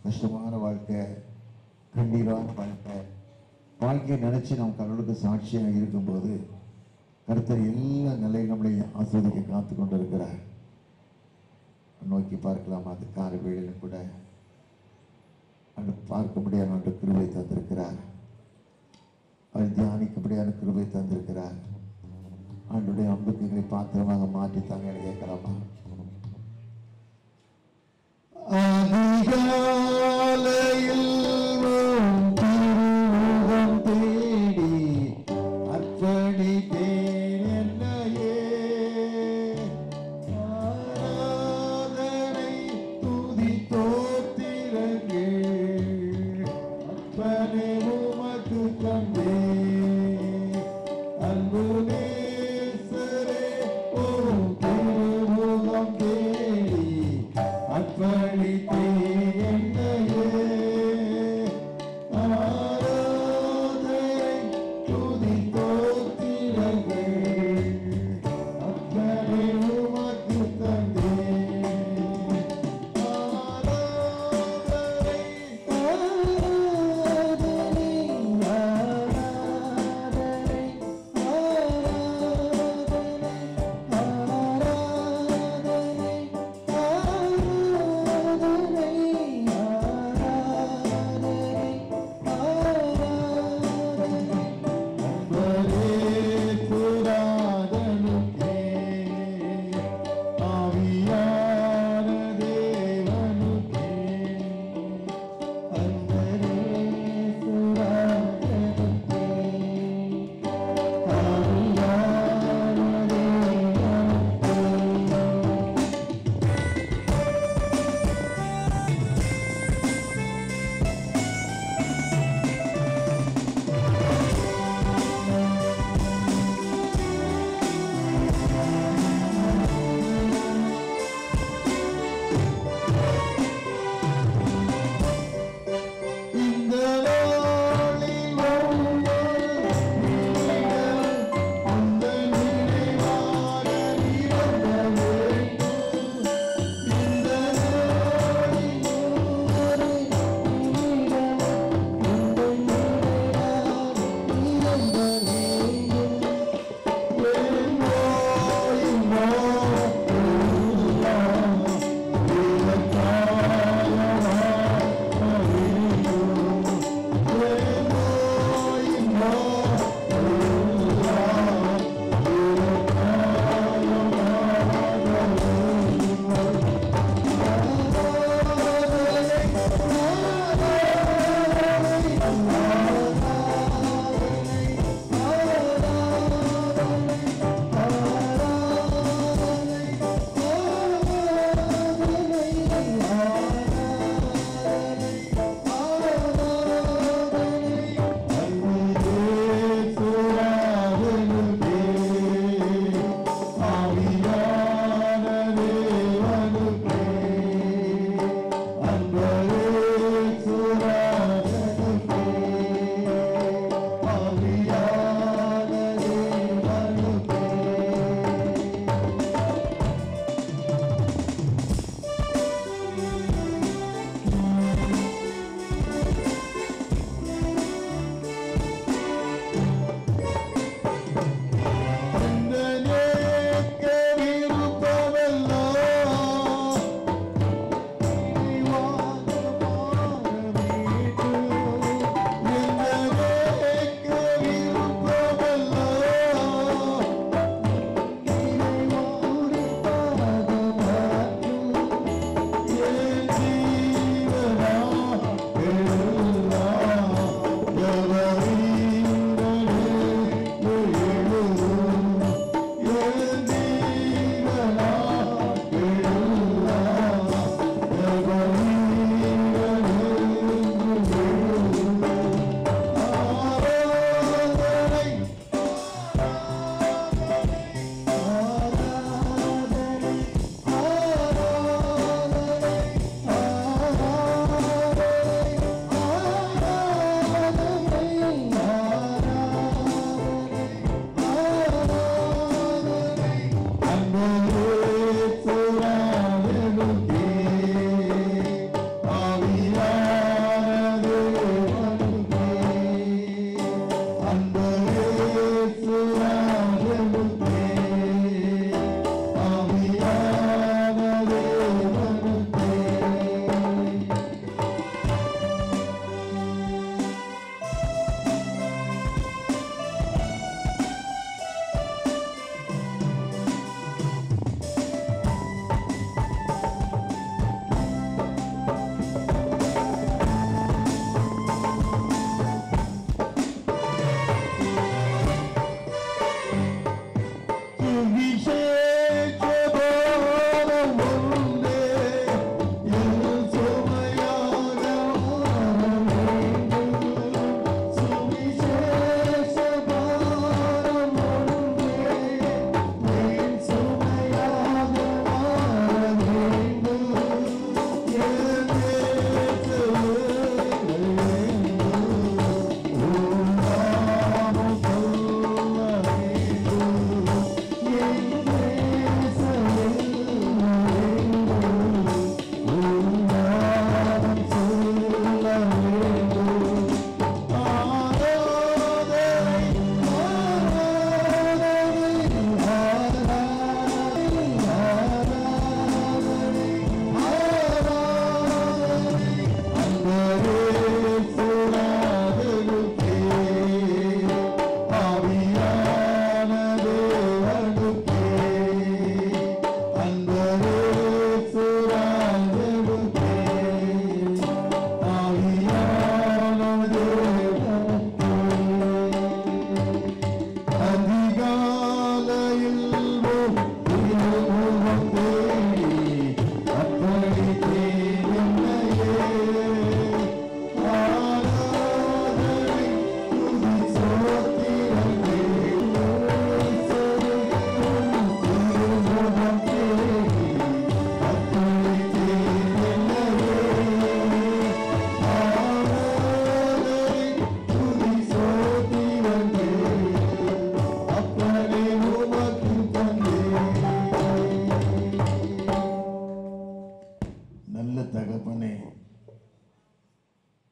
கஷ்டமான வாழ்க்கை கண்ணீரான வாழ்க்கை வாழ்க்கையை நினைச்சு நாம் கடவுளுக்கு சாட்சியாக இருக்கும்போது கருத்தர் எல்லா நிலையும் நம்மளை ஆஸ்வதிக்க காத்து கொண்டிருக்கிறார் நோக்கி பார்க்கலாம் அது கால வேளையிலும் கூட அன்று பார்க்க முடியாத ஒன்று கிருபை தந்திருக்கிறார் அவர் தியானிக்கும்படியான கிருபை தந்திருக்கிறார் ஆண்டுடைய அன்புக்கு எங்களை பாத்திரமாக மாற்றி தாங்க கேட்கலாமா அதிகாலையில் உம் திருமுகம் தேடி அர்ப்பணித்தேன் என்னையே. ஆராதனை, துதி, தோத்திரங்கள் அப்பனே உமக்கு தந்தேன். அன்பு நேசரே, உம் திருமுகம் தேடி அர்ப்பணித்தேன்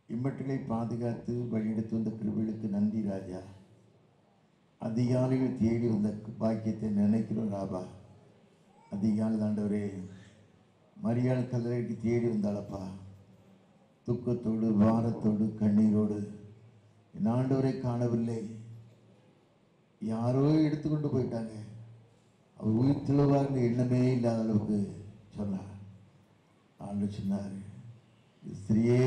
இம்மட்டுகளை பாதுகாத்து வழியெடுத்து வந்த கிருபைகளுக்கு நன்றி ராஜா அதிகாலையில் தேடி வந்த பாக்கியத்தை நினைக்கிறோம் ராபா அதிகாலை ஆண்டவரே மரியாள் கல்லறைக்கு தேடி வந்தாளப்பா துக்கத்தோடு வாரத்தோடு கண்ணீரோடு என் ஆண்டவரை காணவில்லை யாரோ எடுத்துக்கொண்டு போயிட்டாங்க அவர் உயிர் தெளிவாருங்க எண்ணமே இல்லாத அளவுக்கு சொன்னார் ஆண்டு சொன்னார் ஸ்திரியே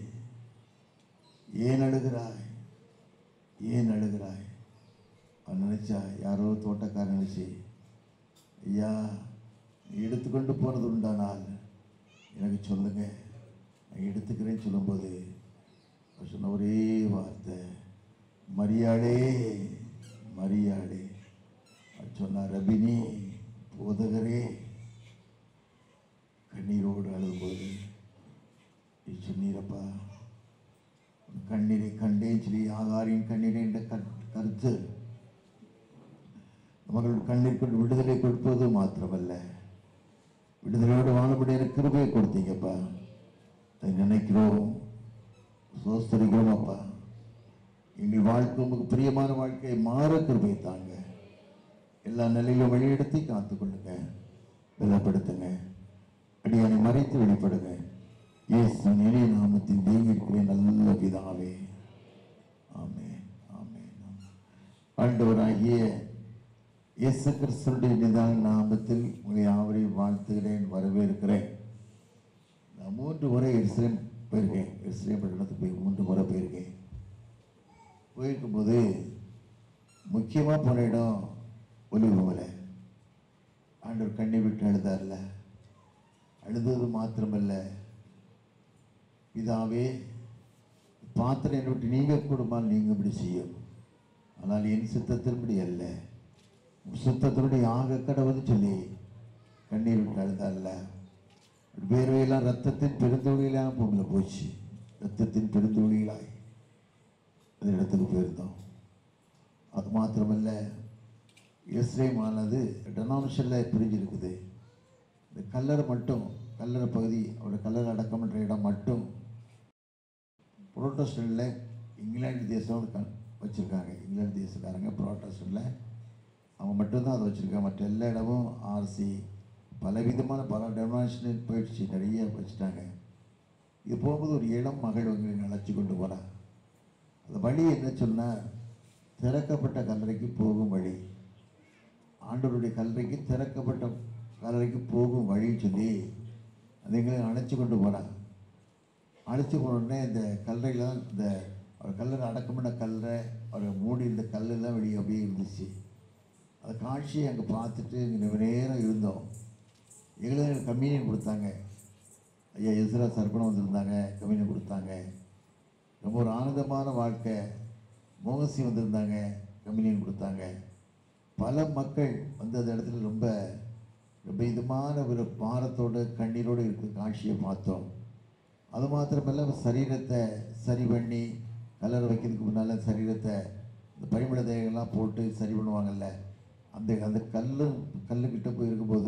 ஏன் அழுகிறாய் ஏன் அழுகிறாய் அவன் நினைச்சா யாரோ தோட்டக்காரன் நினைச்சு ஐயா நீ எடுத்துக்கொண்டு போனது உண்டானால் எனக்கு சொல்லுங்க நான் எடுத்துக்கிறேன்னு சொல்லும்போது அவர் சொன்ன ஒரே வார்த்தை மரியாளே மரியாளே அவர் சொன்னார் ரபினி போதகரே கண்ணீரோடு அழுகும்போது நீ சொன்னீரப்பா உன் கண்ணீரை கண்டேன் சொல்லி ஆகாரின் கண்ணீரை என்ற கரு- கருத்து அவர்கள் கண்ணீர் கொண்டு விடுதலை கொடுப்பது மாத்திரமல்ல விடுதலையோடு வாழப்படிய கிருபையை கொடுத்தீங்கப்பா அதை நினைக்கிறோம் சோஸ்தரிக்கிறோம் அப்பா எங்கள் வாழ்க்கை உங்களுக்கு பிரியமான வாழ்க்கையை மாற கிருபை தாங்க எல்லா நிலையிலும் வழியெடுத்து காத்து கொள்ளுங்க பலப்படுத்துங்க அடியானை மறைத்து வெளிப்படுங்க இயேசு நிலைய நாமத்தில் தேங்கி இருக்கிறேன் நல்ல பிதாவே ஆமே ஆமே ஆண்டவராகிய இயேசு கிறிஸ்துடைய நிதான நாமத்தில் உங்களை யாவரையும் வாழ்த்துகிறேன் வரவேற்கிறேன் நான் மூன்று முறை எருசலேம் போயிருக்கேன் எருசலேம் பட்டணத்துக்கு போய் மூன்று முறை போயிருக்கேன் போயிருக்கும்போது முக்கியமாக போன இடம் ஒலிவு மலை ஆண்டவர் கண்ணை விட்டு அழுதார்ல அழுதது மாத்திரமல்ல பிதாவே பாத்திரம் என்னை விட்டு நீங்க கூடுமால் நீங்க இப்படி செய்யும் ஆனால் என் சித்தத்தின்படி அல்ல உன் சித்தத்தினுடைய ஆக கடவுள்னு சொல்லி கண்ணீர் விட்டு அழுதார்ல வேர்வையெல்லாம் ரத்தத்தின் பெருந்தொழிலாம் பூமியில் போச்சு ரத்தத்தின் பெருந்தொழிலாய் அந்த இடத்துக்கு போயிருந்தோம் அது மாத்திரமல்ல இஸ்ரேமானது டெனாமிஷனில் பிரிஞ்சிருக்குது இந்த கல்லறை மட்டும் கல்லறை பகுதி அவருடைய கல்லறை அடக்கம் பண்ணுற இடம் மட்டும் புரோட்டஸ்டனில் இங்கிலாந்து தேசம் க வச்சுருக்காங்க இங்கிலாந்து தேசக்காரங்க புரோட்டஸ்டனில் அவங்க மட்டும்தான் அதை வச்சுருக்காங்க மற்ற எல்லா இடமும் ஆர்சி பலவிதமான பல டெனாமினேஷன் போயிடுச்சு நிறைய வச்சுட்டாங்க இது போகும்போது ஒரு இளம் மகள் வந்து அழைச்சி கொண்டு போகிறா அந்த வழி என்ன சொன்னால் திறக்கப்பட்ட கல்லறைக்கு போகும் வழி ஆண்டவருடைய கல்லறைக்கு திறக்கப்பட்ட கல்லறைக்கு போகும் வழின்னு சொல்லி அதை எங்களை அழைச்சி கொண்டு போனாங்க அழைச்சி போன உடனே இந்த கல்லறையில் தான் இந்த அவர் கல்லறை அடக்கம் பண்ண கல்லறை அவர் மூடி இருந்த கல்லெல்லாம் வெளியே அப்படியே இருந்துச்சு அந்த காட்சியை அங்கே பார்த்துட்டு இங்கே நேரம் இருந்தோம் எங்களுக்கு கம்யூனியன் கொடுத்தாங்க ஐயா எஸ்ரா சர்ப்பணம் வந்திருந்தாங்க கம்யூனியன் கொடுத்தாங்க ரொம்ப ஒரு ஆனந்தமான வாழ்க்கை மோகசி வந்திருந்தாங்க கம்யூனியன் கொடுத்தாங்க பல மக்கள் வந்து அந்த இடத்துல ரொம்ப ரொம்ப இதமான ஒரு பாரத்தோடு கண்ணீரோடு இருக்கிற காட்சியை பார்த்தோம் அது மாத்திரமல்ல சரீரத்தை சரி பண்ணி கலர் வைக்கிறதுக்கு முன்னால் சரீரத்தை இந்த பரிமள தேகம்லாம் போட்டு சரி பண்ணுவாங்கல்ல அந்த அந்த கல் கல்லுக்கிட்ட போய் இருக்கும்போது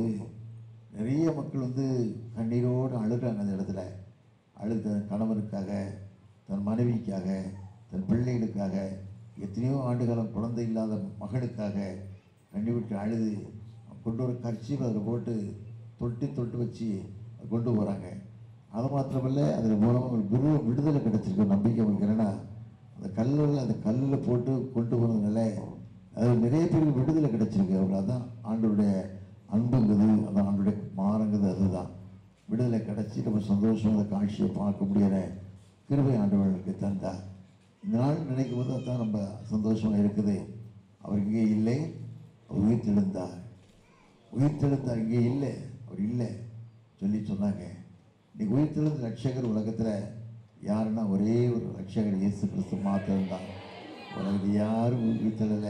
நிறைய மக்கள் வந்து கண்ணீரோடு அழுகிறாங்க அந்த இடத்துல அழுது தன் கணவனுக்காக தன் மனைவிக்காக தன் பிள்ளைகளுக்காக எத்தனையோ ஆண்டுகாலம் குழந்தை இல்லாத மகனுக்காக கண்ணி விட்டு அழுது கொண்டு வர கர்ச்சீப் அதில் போட்டு தொட்டி தொட்டு வச்சு கொண்டு போகிறாங்க அது மாத்திரமல்ல அதில் மூலமாக ஒரு குரு விடுதலை கிடைச்சிருக்கு நம்பிக்கை உங்களுக்கு என்னன்னா அந்த கல்லில் அந்த கல்லில் போட்டு கொண்டு போனதுனால அது நிறைய பேருக்கு விடுதலை கிடைச்சிருக்கு அவங்க அதான் ஆண்டோடைய அன்புங்குது அதான் ஆண்டுடைய மாறங்குது அதுதான் விடுதலை கிடைச்சி நம்ம சந்தோஷம் அந்த காட்சியை பார்க்க முடியாத கிருபை ஆண்டவர்களுக்கு தந்தா இந்த நாள் நினைக்கும் போது அதான் நம்ம சந்தோஷமாக இருக்குது அவர் இங்கே இல்லை அவர் உயிர்த்தெழுந்தார் உயிர்த்தெழுந்தார் இங்கே இல்லை அவர் இல்லை சொல்லி சொன்னாங்க இன்னைக்கு உயிர்த்தெழுந்த ரட்சகர் உலகத்தில் யாருன்னா ஒரே ஒரு ரட்சகர் இயேசு கிறிஸ்து மாத்திரம்தான் உலகத்தில் யாரும் உயிர்த்தெழலை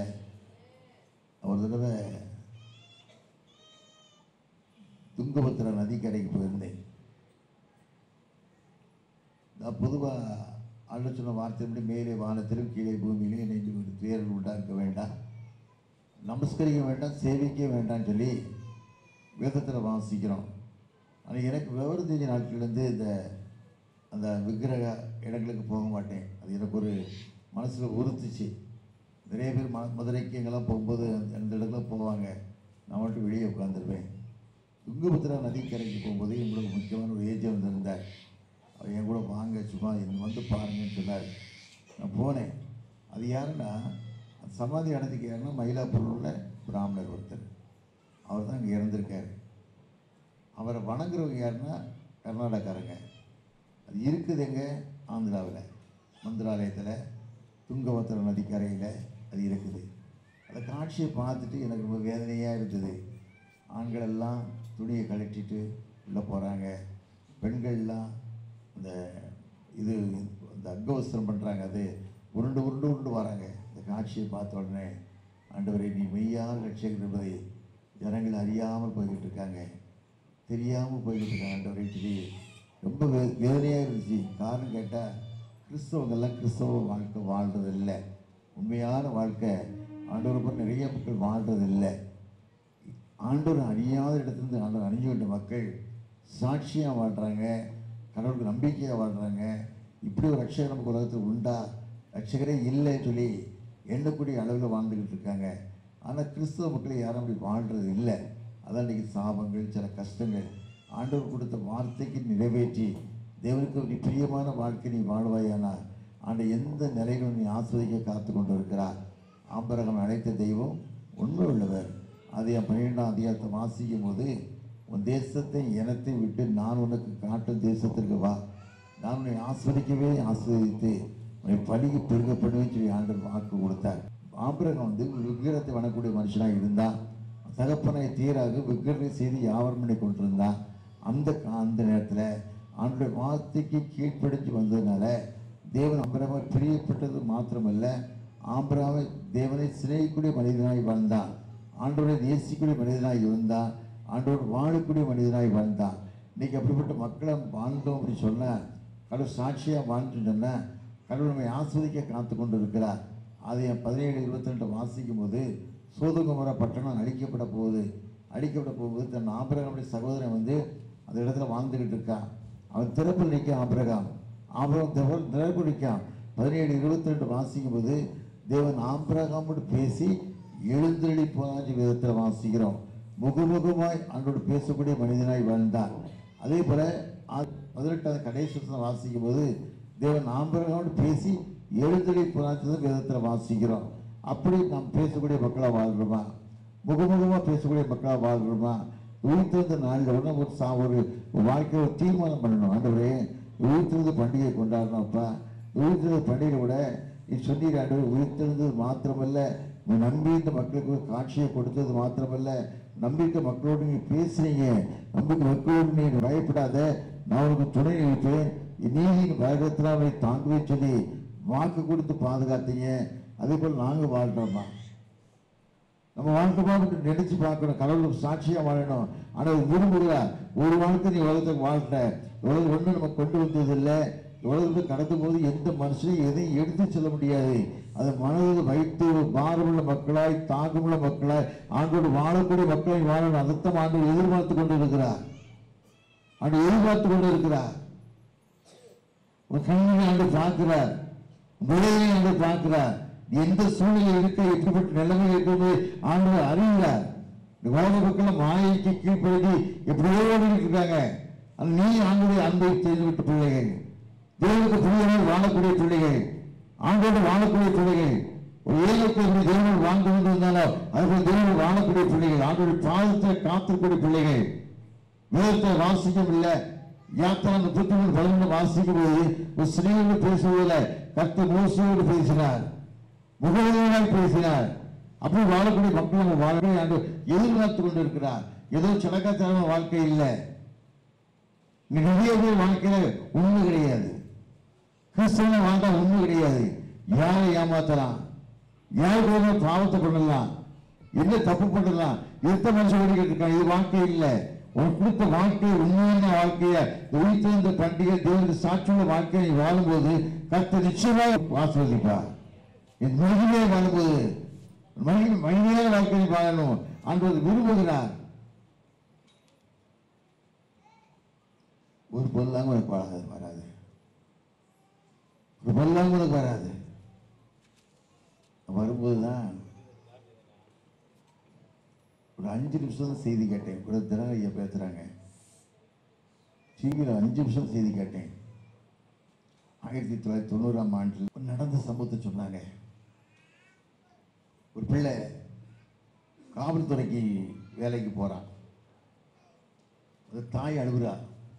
ஒரு தடவை துங்கபத்திர நதிக்கரைக்கு போயிருந்தேன் நான் பொதுவாக ஆண்டு சொன்ன வார்த்தைப்படி மேலே வானத்திலும் கீழே பூமியிலும் என்னை ஒரு துயர்கள் உண்டாக்க வேண்டாம் நமஸ்கரிக்க வேண்டாம் சேவிக்க வேண்டாம்னு சொல்லி வேதத்தில் வாசிக்கிறோம் ஆனால் எனக்கு விவரம் தெரிஞ்ச நாட்கள்லேருந்து இந்த அந்த விக்கிரக இடங்களுக்கு போக மாட்டேன் அது எனக்கு ஒரு மனசில் உறுத்துச்சு நிறைய பேர் ம மதுரைக்கு எங்கெல்லாம் போகும்போது அந்த அந்த இடத்துல போவாங்க நான் மட்டும் வெளியே உட்காந்துருப்பேன் துங்கபத்ரா நதிக்கரைக்கு போகும்போது எங்களுக்கு முக்கியமான ஒரு ஏஜ் வந்திருந்தார் அவர் என் கூட வாங்க சும்மா என்ன வந்து பாருங்கன்னு சொன்னார் நான் போனேன் அது யாருன்னா அந்த சமாதி இடத்துக்கு யாருன்னா மயிலாப்பூரில் உள்ள பிராமணர் ஒருத்தர் அவர் தான் இங்கே இறந்துருக்காரு அவரை வணங்குறவங்க யாருன்னா கர்நாடகாரங்க அது இருக்குது எங்க ஆந்திராவில் மந்திராலயத்தில் துங்கபத்திர நதிக்கரையில் அது இருக்குது அந்த காட்சியை பார்த்துட்டு எனக்கு ரொம்ப வேதனையாக இருந்தது ஆண்கள் எல்லாம் துணியை கழட்டிட்டு உள்ளே போகிறாங்க பெண்கள்லாம் அந்த இது இந்த அங்கவஸ்திரம் பண்ணுறாங்க அது உருண்டு உருண்டு உருண்டு வராங்க இந்த காட்சியை பார்த்த உடனே ஆண்டவரை நீ மெய்யான ரட்சகர் என்பதை ஜனங்கள் அறியாமல் போய்கிட்டு இருக்காங்க தெரியாமல் போய்கிட்டு இருக்காங்க ஆண்டவரை சொல்லி ரொம்ப வே வேதனையாக இருந்துச்சு காரணம் கேட்டால் கிறிஸ்தவங்கெல்லாம் கிறிஸ்தவ வாழ்க்கை வாழ்றது இல்லை உண்மையான வாழ்க்கை ஆண்டவர் நிறைய மக்கள் வாழ்றது இல்லை ஆண்டவர் அணியாத இடத்துலேருந்து ஆண்டவர் அணிஞ்சு கொண்ட மக்கள் சாட்சியாக வாழ்கிறாங்க கடவுளுக்கு நம்பிக்கையாக வாழ்கிறாங்க இப்படி ஒரு ரட்சகர் நமக்கு உலகத்தில் உண்டா ரட்சகரே இல்லைன்னு சொல்லி எண்ணக்கூடிய அளவில் வாழ்ந்துக்கிட்டு இருக்காங்க ஆனால் கிறிஸ்தவ மக்கள் யாரும் அப்படி வாழ்கிறது இல்லை அதான் இன்றைக்கி சாபங்கள் சில கஷ்டங்கள் ஆண்டவர் கொடுத்த வார்த்தைக்கு நிறைவேற்றி தேவனுக்கு நீ பிரியமான வாழ்க்கை நீ வாழ்வாயானா ஆண்ட எந்த நிலைகளும் நீ ஆஸ்வதிக்க காத்து கொண்டு இருக்கிறார் ஆம்பரகம் அழைத்த தெய்வம் உண்மை உள்ளவர் அதை என் பன்னிரெண்டாம் அதிகாரத்தை வாசிக்கும் போது உன் தேசத்தை இனத்தை விட்டு நான் உனக்கு காட்டும் தேசத்திற்கு வா நான் உன்னை ஆஸ்வதிக்கவே ஆஸ்வதித்து உன்னை பலிக்கு பெருகப்படுவேன்னு சொல்லி ஆண்டவர் வாக்கு கொடுத்தார் ஆபிரகம் வந்து ஒரு விக்கிரத்தை வணங்கக்கூடிய மனுஷனாக இருந்தான் தகப்பனை தீராக விக்கிரத்தை செய்து யாவரம் பண்ணி கொண்டிருந்தான் அந்த கா- அந்த நேரத்தில் ஆண்டுடைய வார்த்தைக்கு கீழ்ப்படிஞ்சு வந்ததுனால தேவன் ஆபிரகாமை பிரியப்பட்டது மாத்திரமல்ல ஆபிரகாமை தேவனை சிநேகிக்கூடிய மனிதனாய் வாழ்ந்தான் ஆண்டவரை நேசிக்கூடிய மனிதனாய் இருந்தான் ஆண்டவர் வாழக்கூடிய மனிதனாய் வாழ்ந்தான் இன்னைக்கு அப்படிப்பட்ட மக்களை வாழ்ந்தோம் அப்படி சொன்னால் கடவுள் சாட்சியாக வாழ்ந்துட்டு சொன்னால் கடவுள் நம்மை ஆஸ்வதிக்க காத்து கொண்டு இருக்கிறார் அதை என் பதினேழு இருபத்தி ரெண்டு வாசிக்கும் போது சோதகுமர பட்டணம் அழிக்கப்பட போகுது அழிக்கப்பட போகும்போது தன் ஆபிரகாமுடைய சகோதரன் வந்து அந்த இடத்துல வாழ்ந்துக்கிட்டு இருக்கான் அவன் திறப்பில் நிற்க ஆபிரகாம் ஆபிரகாம் திற- திறப்பில் நிற்கான் பதினேழு இருபத்தி ரெண்டு வாசிக்கும் போது தேவன் ஆபிரகாமோடு பேசி எழுந்தெழி போனாச்சு விதத்தில் வாசிக்கிறோம் முகமுகமாய் அன்றோடு பேசக்கூடிய மனிதனாய் வாழ்ந்தான் அதே போல ஆ- பதினெட்டாவது கடைசி வாசிக்கும் போது தேவன் ஆம்பரகோடு பேசி எழுந்தடி புராணத்தை வேதத்தில் வாசிக்கிறோம் அப்படி நாம் பேசக்கூடிய மக்களாக வாழ்கிறோமா முகமுகமாக பேசக்கூடிய மக்களாக வாழ்கிறோமா உயிர்த்திருந்த நாளில் உடனே ஒரு சா ஒரு வாழ்க்கை ஒரு தீர்மானம் பண்ணணும் ஆண்டவரே உயிர்த்திருந்த பண்டிகை கொண்டாடணும்ப்பா உயிர்த்திருந்த பண்டிகை விட நீ சொன்னீர் ஆண்டவர் உயிர்த்தெழுந்தது மாத்திரமல்ல நீ நம்பி இந்த மக்களுக்கு ஒரு காட்சியை கொடுத்தது மாத்திரமல்ல நம்பிக்கை மக்களோடு நீ பேசுறீங்க நம்பிக்கை மக்களோடு நீ பயப்படாத நான் உனக்கு துணை நிற்பேன் நீதியின் வேகத்தில் அவனை தாங்குவேன் சொல்லி வாக்கு கொடுத்து பாதுகாத்தீங்க அதே போல் நாங்கள் வாழ்றோம்மா நம்ம வாழ்க்கை பார்த்து நினைச்சு பார்க்கணும் கடவுளுக்கு சாட்சியா வாழணும் ஆனால் விரும்புகிறார் ஒரு வாழ்க்கை நீ உலகத்துக்கு வாழ்த்த உலகம் ஒன்று நம்ம கொண்டு வந்தது இல்லை உலகத்தை கடக்கும் போது எந்த மனுஷனையும் எதையும் எடுத்து செல்ல முடியாது அதை மனதில் வைத்து ஒரு பாரமுள்ள மக்களாய் தாகமுள்ள மக்களாய் ஆண்டோடு வாழக்கூடிய மக்களாய் வாழணும் அதைத்தான் ஆண்டு எதிர்பார்த்து கொண்டு இருக்கிறார் ஆண்டு எதிர்பார்த்து கொண்டு இருக்கிறார் உன் கண்களை ஆண்டு பார்க்கிறார் விளைவை ஆண்டு பார்க்கிறார் எந்த சூழ்நிலை இருக்க எப்படிப்பட்ட நிலைமை இருக்குது ஆண்டு அறிகிறார் இந்த உலக மக்கள் மாயைக்கு கீழ்ப்படுத்தி எப்படியோ ஓடிட்டு இருக்காங்க ஆனா நீ ஆண்டுடைய அன்பை செய்து விட்ட பிள்ளைகள் தேவனுக்கு பிள்ளைகள் வாழக்கூடிய பிள்ளைகள் ஆண்டோடு வாழக்கூடிய பிள்ளைகள் ஒரு ஏழைக்கு எப்படி தேவனோடு வாழ்ந்து கொண்டு இருந்தாலும் அதுபோல் தேவனோடு வாழக்கூடிய பிள்ளைகள் ஆண்டோடைய பாதத்தை காத்திருக்கூடிய பிள்ளைகள் வேதத்தை வாசிக்கும் இல்ல யாத்திரா முப்பத்தி மூணு பதினொன்று வாசிக்கும் போது ஒரு ஸ்ரீயோடு பேசுவதில் கர்த்த மோசையோடு பேசினார் முகவரியாய் பேசினார் அப்படி வாழக்கூடிய மக்கள் நம்ம வாழ்க்கை ஆண்டு எதிர்பார்த்து கொண்டு இருக்கிறார் ஏதோ சிலக்காத்தனமான வாழ்க்கை இல்லை இன்னைக்கு நிறைய பேர் வாழ்க்கையில உண்மை கிடையாது கிறிஸ்தவனை வாழ்ந்தா உண்மை கிடையாது யாரை ஏமாத்தலாம் யாருக்கு வேணா பாவத்தை பண்ணலாம் என்ன தப்பு பண்ணலாம் எந்த மனுஷன் ஓடிக்கிட்டு இருக்கான் இது வாழ்க்கை இல்லை உனக்கு கொடுத்த வாழ்க்கை உண்மையான வாழ்க்கைய உயிர்த்தெழுந்த பண்டிகை தேவனுக்கு சாட்சியுள்ள வாழ்க்கையை நீ வாழும்போது கர்த்தர் நிச்சயமாக ஆஸ்வதிப்பார் என் மகிமையை வாழும்போது மகிமை மகிமையான வாழ்க்கையை வாழணும் அன்று விரும்புகிறார் ஒரு பொருளாக உனக்கு வராது வராது பொல்லாம் உனக்கு வராது வரும்போது தான் ஒரு அஞ்சு நிமிஷம் தான் செய்தி கேட்டேன் கூட தினம் ஐயா பேசுகிறாங்க டிவியில் அஞ்சு நிமிஷம் செய்தி கேட்டேன் ஆயிரத்தி தொள்ளாயிரத்தி தொண்ணூறாம் ஆண்டில் நடந்த சம்பவத்தை சொன்னாங்க ஒரு பிள்ளை காவல்துறைக்கு வேலைக்கு போகிறான் அந்த தாய் அழுகுறா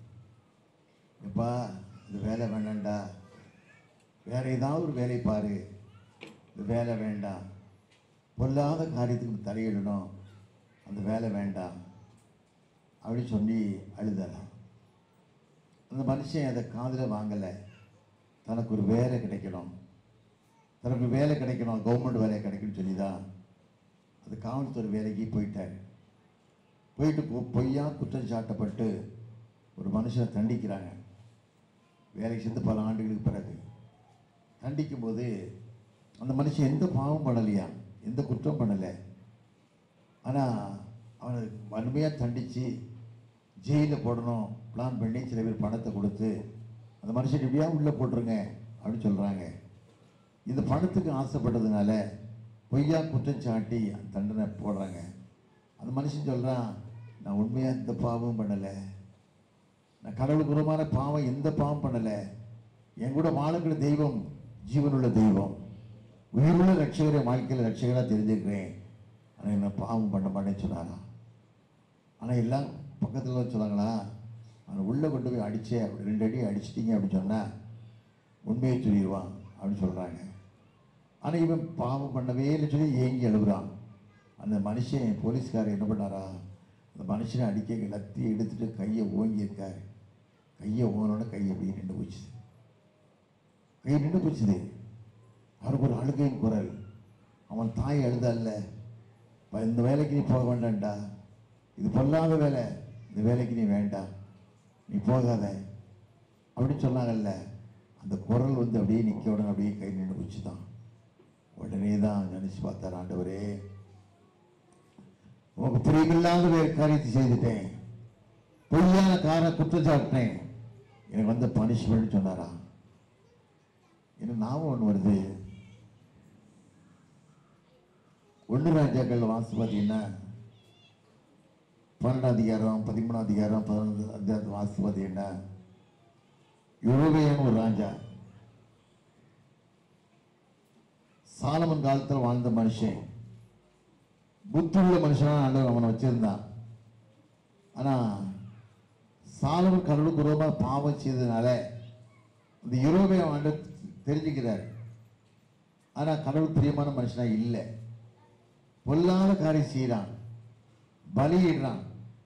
எப்பா இந்த வேலை வேண்டாம்டா வேற ஏதாவது ஒரு வேலை பாரு இந்த வேலை வேண்டாம் பொல்லாத காரியத்துக்கு தலையிடணும் அந்த வேலை வேண்டாம் அப்படி சொல்லி அழுதலாம் அந்த மனுஷன் அதை காதில் வாங்கலை தனக்கு ஒரு வேலை கிடைக்கணும் தனக்கு வேலை கிடைக்கணும் கவர்மெண்ட் வேலை கிடைக்கும்னு சொல்லி தான் அது காவல்துறை வேலைக்கு போயிட்டார் போயிட்டு பொ- பொய்யா குற்றம் சாட்டப்பட்டு ஒரு மனுஷனை தண்டிக்கிறாங்க வேலைக்கு சேர்ந்து பல ஆண்டுகளுக்கு பிறகு தண்டிக்கும் போது அந்த மனுஷன் எந்த பாவம் பண்ணலையா எந்த குற்றம் பண்ணலை ஆனால் அவனை வன்மையாக தண்டித்து ஜெயிலில் போடணும் பிளான் பண்ணி சில பேர் பணத்தை கொடுத்து அந்த மனுஷன் இப்படியா உள்ளே போட்டுருங்க அப்படின்னு சொல்கிறாங்க இந்த பணத்துக்கு ஆசைப்பட்டதுனால பொய்யா குற்றம் சாட்டி அந்த தண்டனை போடுறாங்க அந்த மனுஷன் சொல்கிறான் நான் உண்மையாக எந்த பாவமும் பண்ணலை நான் கடவுளுக்குறமான பாவம் எந்த பாவம் பண்ணலை என் கூட வாழக்கூடிய தெய்வம் ஜீவனுள்ள தெய்வம் உயிருள்ள ரட்சகரை வாழ்க்கையில் ரட்சகராக தெரிஞ்சுக்கிறேன் ஆனால் என்ன பாவம் பண்ண மாட்டேன்னு சொன்னாராம் ஆனால் எல்லாம் பக்கத்தில் சொன்னாங்களா அவனை உள்ளே கொண்டு போய் அடிச்சே அப்படி ரெண்டு அடி அடிச்சிட்டிங்க அப்படின்னு சொன்னால் உண்மையை சொல்லிடுவான் அப்படின்னு சொல்கிறாங்க ஆனால் இவன் பாவம் பண்ணவே இல்லை சொல்லி ஏங்கி அழுகுறான் அந்த மனுஷன் போலீஸ்காரர் என்ன பண்ணாரா அந்த மனுஷனை அடிக்க லத்தி எடுத்துட்டு கையை ஓங்கியிருக்காரு கையை ஓனோட கையை அப்படியே நின்று போச்சுது கை நின்று போச்சுது அவருக்கு ஒரு அழுகையின் குரல் அவன் தாய் அழுதல்ல "பா, இந்த வேலைக்கு நீ போக வேண்டாம்டா இது பொல்லாத வேலை இந்த வேலைக்கு நீ வேண்டாம் நீ போகாத அப்படின்னு சொன்னாங்கல்ல அந்த குரல் வந்து அப்படியே நிற்க உடனே அப்படியே கை நின்று போச்சு தான் உடனே தான் நினச்சி பார்த்தார் ஆண்டவரே உனக்கு பிரியமில்லாத வேறு காரியத்தை செய்துட்டேன் பொய்யான கார குற்றம் சாட்டினேன் எனக்கு வந்து பனிஷ்மெண்ட் சொன்னாரா எனக்கு ஞாபகம் ஒன்று வருது ஒன்று ராஜாக்கள் வாசி பார்த்தீங்கன்னா பன்னெண்டாம் அதிகாரம் பதிமூணாம் அதிகாரம் பதினொன்று அதிகாரத்தை வாசி பார்த்தீங்கன்னா யுரோபியன் ஒரு ராஜா சாலமன் காலத்தில் வாழ்ந்த மனுஷன் புத்தியுள்ள மனுஷனா ஆண்டவர் அவனை வச்சிருந்தான் ஆனா சாலமன் கடவுளுக்கு விரோதமாக பாவம் செய்ததுனால இந்த யுரோபிய ஆண்டவர் தெரிஞ்சுக்கிறார் ஆனா கடவுள் பிரியமான மனுஷனா இல்லை பொல்லாத காரியம் செய்கிறான் பலியிடுறான்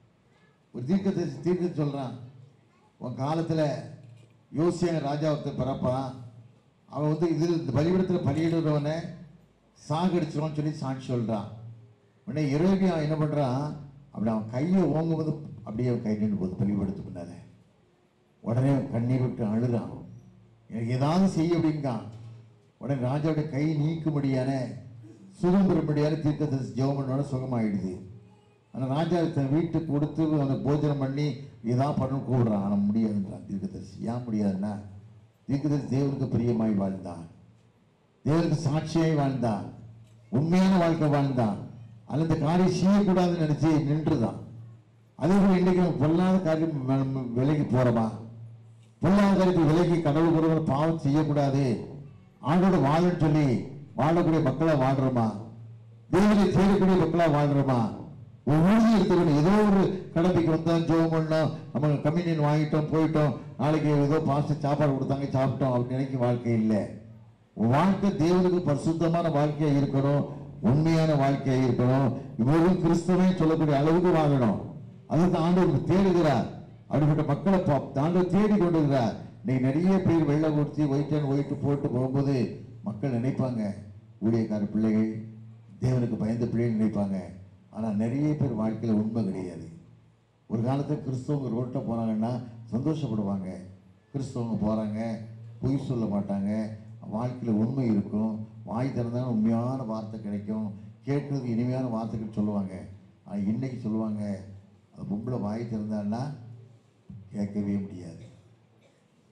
ஒரு தீர்க்கத்தை தீர்க்க சொல்றான் உன் காலத்துல யோசியா ராஜா ஒருத்தன் பிறப்பான் அவன் வந்து இதில் இந்த பலிபீடத்தில் பலியிடுறவனை சாகடிச்சிருவான்னு சொல்லி சாட்சி சொல்றான் உடனே இரவியா என்ன பண்றான் அப்படி அவன் கையை ஓங்கும்போது அப்படியே அவன் கை நின்று போகுது பலிபீடத்துக்கு முன்னால உடனே அவன் கண்ணீர் விட்டு அழுறான் எனக்கு ஏதாவது செய்ய அப்படிங்கான் உடனே ராஜாவுடைய கை நீக்கும்படியான சுகம் பெறும்படியான தீர்க்கத்தை ஜெபம் பண்ணோட சுகமாயிடுது ஆனால் ராஜா தன் வீட்டுக்கு கொடுத்து அவனை போஜனம் பண்ணி இதான் பண்ண கூப்பிடுறான் ஆனால் முடியாதுன்றான் தீர்க்கதரிசி ஏன் முடியாதுன்னா தீர்க்கதரிசி தேவனுக்கு பிரியமாய் வாழ்ந்தான் தேவனுக்கு சாட்சியாய் வாழ்ந்தான் உண்மையான வாழ்க்கை வாழ்ந்தான் அல்ல இந்த காரியம் செய்யக்கூடாதுன்னு நினைச்சு நின்றுதான் அதே போல இன்னைக்கு நம்ம பொல்லாத காரியம் வ- வ- விலகி போறோமா பொல்லாத காரியத்தை விலகி கடவுள் ஒருவர் பாவம் செய்யக்கூடாது ஆண்டோட வாழன்னு சொல்லி வாழக்கூடிய மக்களா வாழ்றோமா தேவனை தேடக்கூடிய மக்களா வாழ்றோமா ஒவ்வொரு இருக்கணும் ஏதோ ஒரு கடமைக்கு வந்தோம் ஜோம் பண்ணோம் நம்ம கம்யூனியன் வாங்கிட்டோம் போயிட்டோம் நாளைக்கு ஏதோ பாச சாப்பாடு கொடுத்தாங்க சாப்பிட்டோம் அப்படின்னு நினைக்க வாழ்க்கை இல்லை உன் வாழ்க்கை தேவனுக்கு பரிசுத்தமான வாழ்க்கையா இருக்கணும் உண்மையான வாழ்க்கையா இருக்கணும் இவ்வளவு கிறிஸ்தவனை சொல்லக்கூடிய அளவுக்கு வாழணும் அதுக்கு ஆண்டவர் தேடுகிறார் அப்படிப்பட்ட மக்களை பா- ஆண்டவர் தேடி கொண்டிருக்கிறார் இன்னைக்கு நிறைய பேர் வெள்ளை ஊற்றி ஒயிட் அண்ட் ஒயிட் போட்டு போகும்போது மக்கள் நினைப்பாங்க ஊழியக்கார பிள்ளைகள் தேவனுக்கு பயந்த பிள்ளைகள் நினைப்பாங்க ஆனா நிறைய பேர் வாழ்க்கையில உண்மை கிடையாது ஒரு காலத்தில் கிறிஸ்தவங்க ரோட்டில் போனாங்கன்னா சந்தோஷப்படுவாங்க கிறிஸ்தவங்க போகிறாங்க பொய் சொல்ல மாட்டாங்க வாழ்க்கையில் உண்மை இருக்கும் வாய் திறந்தாலும் உண்மையான வார்த்தை கிடைக்கும் கேட்கறதுக்கு இனிமையான வார்த்தைகள் சொல்லுவாங்க ஆனால் இன்னைக்கு சொல்லுவாங்க அந்த பொம்பளை வாய் திறந்தான்னா கேட்கவே முடியாது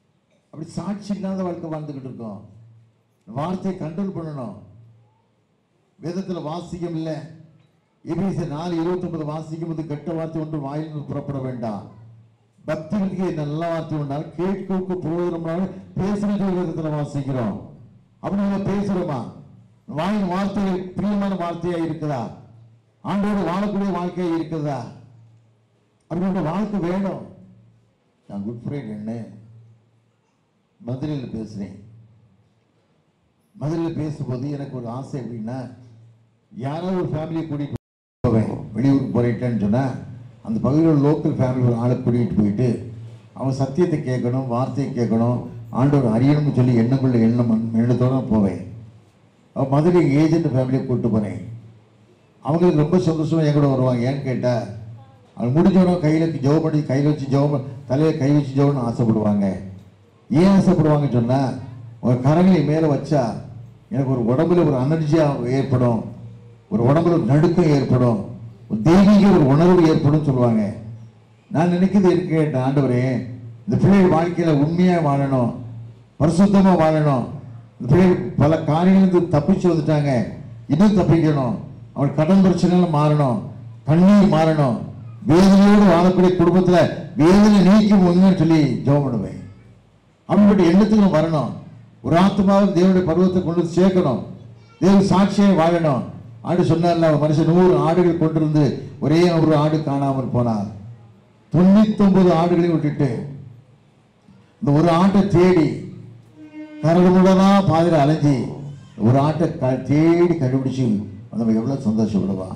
அப்படி சாட்சி இல்லாத வாழ்க்கை வாழ்ந்துக்கிட்டு இருக்கோம் வார்த்தையை கண்ட்ரோல் பண்ணணும் வேதத்தில் வாசிக்கம் இல்லை எபிசி நாலு இருபத்தொன்பது வாசிக்கும் போது கெட்ட வார்த்தை ஒன்று வாயிலிருந்து புறப்பட வேண்டாம் பக்தர்களுக்கு நல்ல வார்த்தை உண்டால் கேட்க போகிறோம்னால பேசுகிற வேதத்தில் வாசிக்கிறோம் அப்படி நம்ம பேசுறோமா வாயின் வார்த்தைகள் பிரியமான வார்த்தையா இருக்குதா ஆண்டோடு வாழக்கூடிய வாழ்க்கையா இருக்குதா அப்படின்ற வாழ்க்கை வேணும் நான் குட் ஃப்ரைடே என்ன மதுரையில் பேசுறேன் மதுரையில் பேசும்போது எனக்கு ஒரு ஆசை எப்படின்னா யாராவது ஒரு ஃபேமிலியை கூட்டிகிட்டு போவேன் வெளியூருக்கு போறேன்னு சொன்னால் அந்த பகுதியில் உள்ள லோக்கல் ஃபேமிலி ஒரு ஆளை கூட்டிகிட்டு போயிட்டு அவன் சத்தியத்தை கேட்கணும் வார்த்தையை கேட்கணும் ஆண்டவர் அறியணும்னு சொல்லி எண்ணக்குள்ள எண்ணம் எண்ணத்தோட போவேன் அவன் மதுரை ஏஜென்ட் ஃபேமிலியை கூப்பிட்டு போனேன் அவங்களுக்கு ரொம்ப சந்தோஷமா என் கூட வருவாங்க ஏன்னு கேட்டால் அவங்க முடிஞ்சவனோ கையில் ஜெபம் பண்ணி கையில் வச்சு ஜெபம் தலையை கை வச்சு ஜெபம்னு ஆசைப்படுவாங்க ஏன் ஆசைப்படுவாங்கன்னு சொன்னால் ஒரு கரங்களை மேலே வச்சா எனக்கு ஒரு உடம்புல ஒரு எனர்ஜியாக ஏற்படும் ஒரு உடம்புல ஒரு நடுக்கம் ஏற்படும் ஒரு தெய்வீக ஒரு உணர்வு ஏற்படும் சொல்லுவாங்க நான் நினைக்கிறது இருக்கேன் ஆண்டவரே இந்த பிள்ளைகள் வாழ்க்கையில் உண்மையாக வாழணும் பரிசுத்தமாக வாழணும் இந்த பிள்ளைகள் பல காரியங்களுக்கு தப்பிச்சு வந்துட்டாங்க இன்னும் தப்பிக்கணும் அவள் கடன் பிரச்சனைகள் மாறணும் கண்ணீர் மாறணும் வேதனையோடு வாழக்கூடிய குடும்பத்தில் வேதனை நீக்கி முன்னு சொல்லி ஜெபம் பண்ணுவேன் அப்படிப்பட்ட எண்ணத்துக்கு நம்ம வரணும் ஒரு ஆத்மாவை தேவனுடைய பருவத்தை கொண்டு வந்து சேர்க்கணும் தேவ சாட்சியை வாழணும் ஆடு சொன்னார்ல ஒரு மனுஷன் நூறு ஆடுகள் கொண்டிருந்து ஒரே ஒரு ஆடு காணாமல் போனார் தொண்ணூத்தொன்பது ஆடுகளை விட்டுட்டு இந்த ஒரு ஆட்டை தேடி கரடுமுடனா பாதையில் அலைஞ்சி ஒரு ஆட்டை க- தேடி கண்டுபிடிச்சு நம்ம எவ்வளவு சந்தோஷப்படுவான்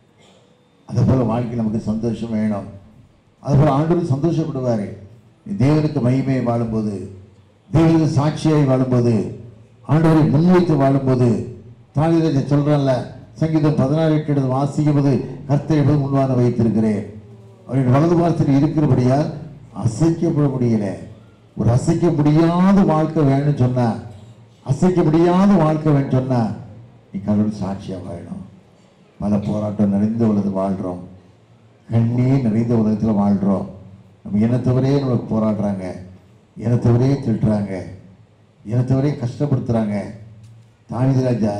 அதே போல வாழ்க்கையில் நமக்கு சந்தோஷம் வேணும் அதுபோல் ஆண்டவர் சந்தோஷப்படுவார் தேவனுக்கு மகிமையை வாழும்போது தேவனுக்கு சாட்சியாய் வாழும்போது ஆண்டவரை முன்வைத்து வாழும்போது தாளிரத்தை சொல்றான்ல சங்கீதம் பதினாறு எட்டு எழுது வாசிக்கும்போது கர்த்தரை எப்போது முன்வான வைத்திருக்கிறேன் அவரின் வலது வாரத்தில் இருக்கிறபடியால் அசைக்கப்பட முடியல ஒரு அசைக்க முடியாத வாழ்க்கை வேணும்னு சொன்னா அசைக்க முடியாத வாழ்க்கை வேணும்னு சொன்னா நீ கடவுள் சாட்சியா வாழணும் பல போராட்டம் நிறைந்த உலகத்தில் வாழ்கிறோம் கண்ணீர் நிறைந்த உலகத்தில் வாழ்கிறோம் நம்ம இனத்தவரே நம்மளுக்கு போராடுறாங்க இனத்தவரே திட்டுறாங்க இனத்தவரே கஷ்டப்படுத்துகிறாங்க தாவித ராஜா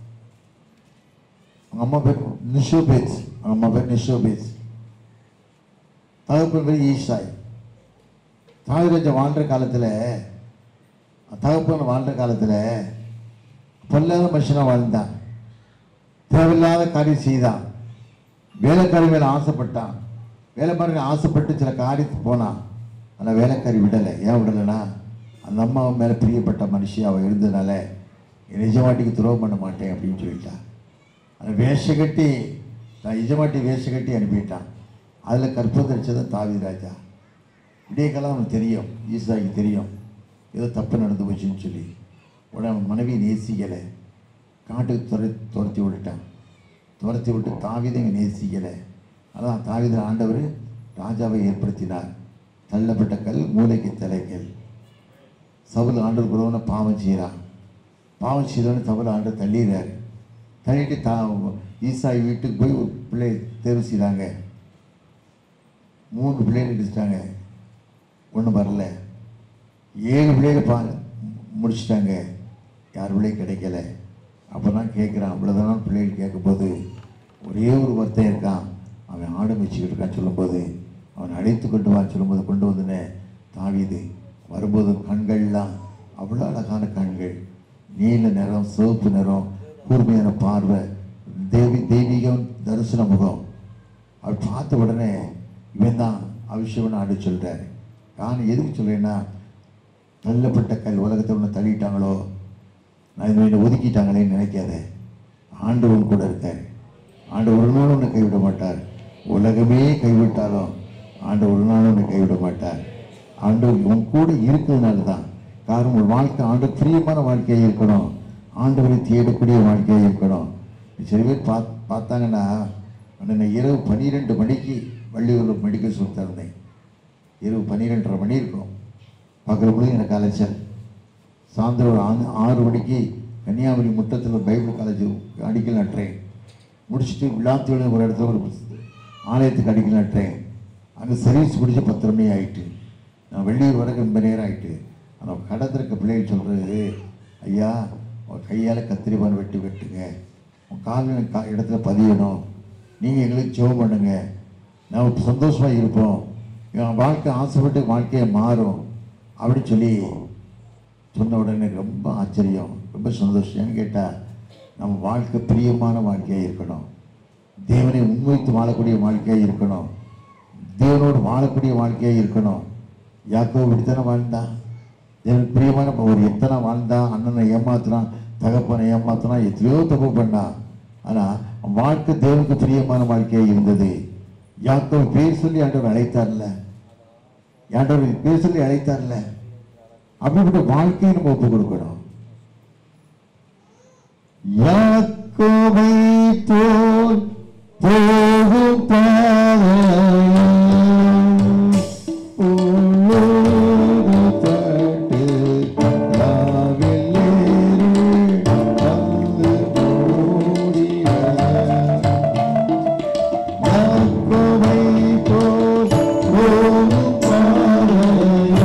அவங்க அம்மா பேர் நிஷோபேத் அவங்க அம்மா பேர் நிஷோபேத் தகப்பன் பேர் ஈஷாய் தாவிராஜா வாழ்கிற காலத்தில் தகப்பன் வாழ்கிற காலத்தில் பொல்லாத மனுஷனாக வாழ்ந்தான் தேவையில்லாத காரியம் செய்தான் வேலைக்காரி மேலே ஆசைப்பட்டான் வேலைக்காரி ஆசைப்பட்டு சில காரியத்துக்கு போனான் ஆனால் வேலைக்காரி விடலை ஏன் விடலைன்னா அந்த அம்மா மேலே பிரியப்பட்ட மனுஷி அவள் இருந்ததுனால என் நிஜமாட்டிக்கு துரோகம் பண்ண மாட்டேன் அப்படின்னு சொல்லிட்டான் அந்த வேஷ கட்டி நான் நிஜமாட்டி வேஷ கட்டி அனுப்பிட்டான் அதில் கற்பதரிச்சது தாவி ராஜா விடிய காலம் அவனுக்கு தெரியும் ஈசாய்க்கு தெரியும் ஏதோ தப்பு நடந்து போச்சுன்னு சொல்லி உடனே அவன் மனைவி நேசிக்கலை காட்டுக்கு துரை துரத்தி விட்டுட்டான் துரத்தி விட்டு தாவிதை நேசிக்கலை அதான் தாவித ஆண்டவர் ராஜாவை ஏற்படுத்தினார் தள்ளப்பட்ட கல் மூளைக்கு தலைக்கல் சவுல் ஆண்டவர் குருவனை பாவம் செய்கிறான் பாவம் செய்தவனே சவுல் ஆண்டவர் தள்ளிடுறாரு தள்ளிட்டு தா ஈசாய் வீட்டுக்கு போய் ஒரு பிள்ளை தேர்வு செய்கிறாங்க மூணு பிள்ளைகள் எடுத்துட்டாங்க ஒன்றும் வரல ஏழு பிள்ளைகள் பா முடிச்சிட்டாங்க யார் பிள்ளையும் கிடைக்கல அப்போ தான் கேட்குறான் அவ்வளோதான் பிள்ளைகள் கேட்கும்போது ஒரே ஒரு ஒருத்தன் இருக்கான் அவன் ஆடு வச்சுக்கிட்டு இருக்கான்னு சொல்லும்போது அவன் அழைத்து கொண்டு வான்னு சொல்லும்போது கொண்டு வந்துனே தாவிது வரும்போது கண்கள்லாம் அவ்வளோ அழகான கண்கள் நீல நிறம் சிவப்பு நிறம் கூர்மையான பார்வை தேவி தெய்வீகம் தரிசன முகம் அவர் பார்த்த உடனே இவன் தான் அபிஷேகன் ஆடு சொல்கிறாரு நான் எதுக்கு சொல்கிறேன்னா தள்ளப்பட்ட கல் உலகத்தை ஒன்று தள்ளிட்டாங்களோ நான் இந்த என்னை ஒதுக்கிட்டாங்களேன்னு நினைக்காத ஆண்டவன் கூட இருக்கார் ஆண்டு ஒரு நாள் உன்னை கைவிட மாட்டார் உலகமே கைவிட்டாலும் ஆண்டு ஒரு நாள் உன்னை கைவிட மாட்டார் ஆண்டவர் உன் கூட இருக்கிறதுனால தான் காரணம் ஒரு வாழ்க்கை ஆண்டு பிரியமான வாழ்க்கையாக இருக்கணும் ஆண்டவரை தேடக்கூடிய வாழ்க்கையாக இருக்கணும் சில பேர் பாத் பார்த்தாங்கன்னா நான் இரவு பன்னிரெண்டு மணிக்கு வள்ளியூரில் மெடிக்கல் ஸ்டோர் திறந்தேன் இரவு பன்னிரெண்டரை மணி இருக்கும் பார்க்குற பொழுது எனக்கு அலைச்சல் சாயந்தரம் ஒரு ஆறு- ஆறு மணிக்கு கன்னியாகுமரி முட்டத்தில் பைபிள் காலேஜ் அடிக்கல் நட்டுறேன் முடிச்சுட்டு விழாத்தோடு ஒரு இடத்துல ஒரு ஆலயத்துக்கு அடிக்கல் நட்டுறேன் அங்கே சர்வீஸ் முடிச்சு பத்து மணி ஆயிட்டு நான் வெள்ளியூர் வரைக்கும் ரொம்ப நேரம் ஆயிட்டு ஆனால் கடத்தில் இருக்க பிள்ளைகள் சொல்கிறது ஐயா உங்கள் கையால் கத்திரிப்பான் வெட்டி வெட்டுங்க உன் காலில் கா இடத்துல பதியணும் நீங்கள் எங்களுக்கு ஜெபம் பண்ணுங்க நான் சந்தோஷமாக இருப்போம் என் வாழ்க்கை ஆசைப்பட்டு வாழ்க்கையை மாறும் அப்படின்னு சொல்லி சொன்ன உடனே எனக்கு ரொம்ப ஆச்சரியம் ரொம்ப சந்தோஷம் ஏன்னு கேட்டால் நம்ம வாழ்க்கை பிரியமான வாழ்க்கையாக இருக்கணும் தேவனை முன்வைத்து வாழக்கூடிய வாழ்க்கையாக இருக்கணும் தேவனோடு வாழக்கூடிய வாழ்க்கையாக இருக்கணும் யாக்கோ இப்படித்தானே வாழ்ந்தான் தேவனுக்கு பிரியமான ஒரு எத்தனை வாழ்ந்தான் அண்ணனை ஏமாத்துறான் தகப்பனை ஏமாத்துறான் எத்தனையோ தப்பு பண்ணான் ஆனால் வாழ்க்கை தேவனுக்கு பிரியமான வாழ்க்கையாக இருந்தது யாக்கோ பேர் சொல்லி ஆண்டவர் அழைத்தார்ல ஆண்டவர் பேர் சொல்லி அழைத்தார்ல அப்படிப்பட்ட வாழ்க்கையை நம்ம ஒப்பு கொடுக்கணும் யாக்கோபை போல் போகும் பாதையில் உலோகப்பட்டு நாவில் ஏறி வந்து மூடிய யாக்கோபை போல் போகும் பாதையில்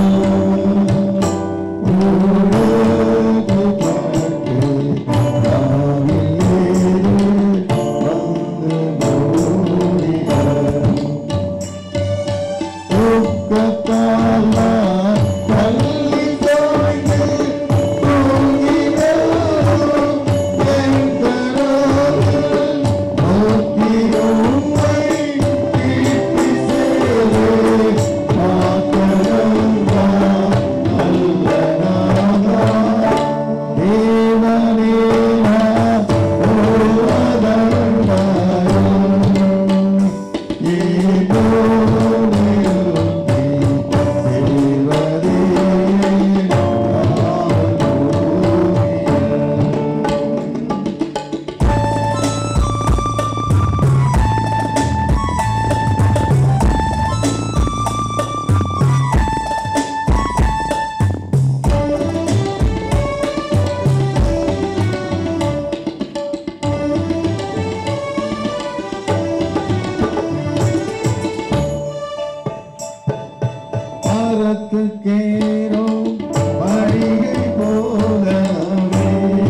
மரத்துக்கேரோ மடிகை போலவே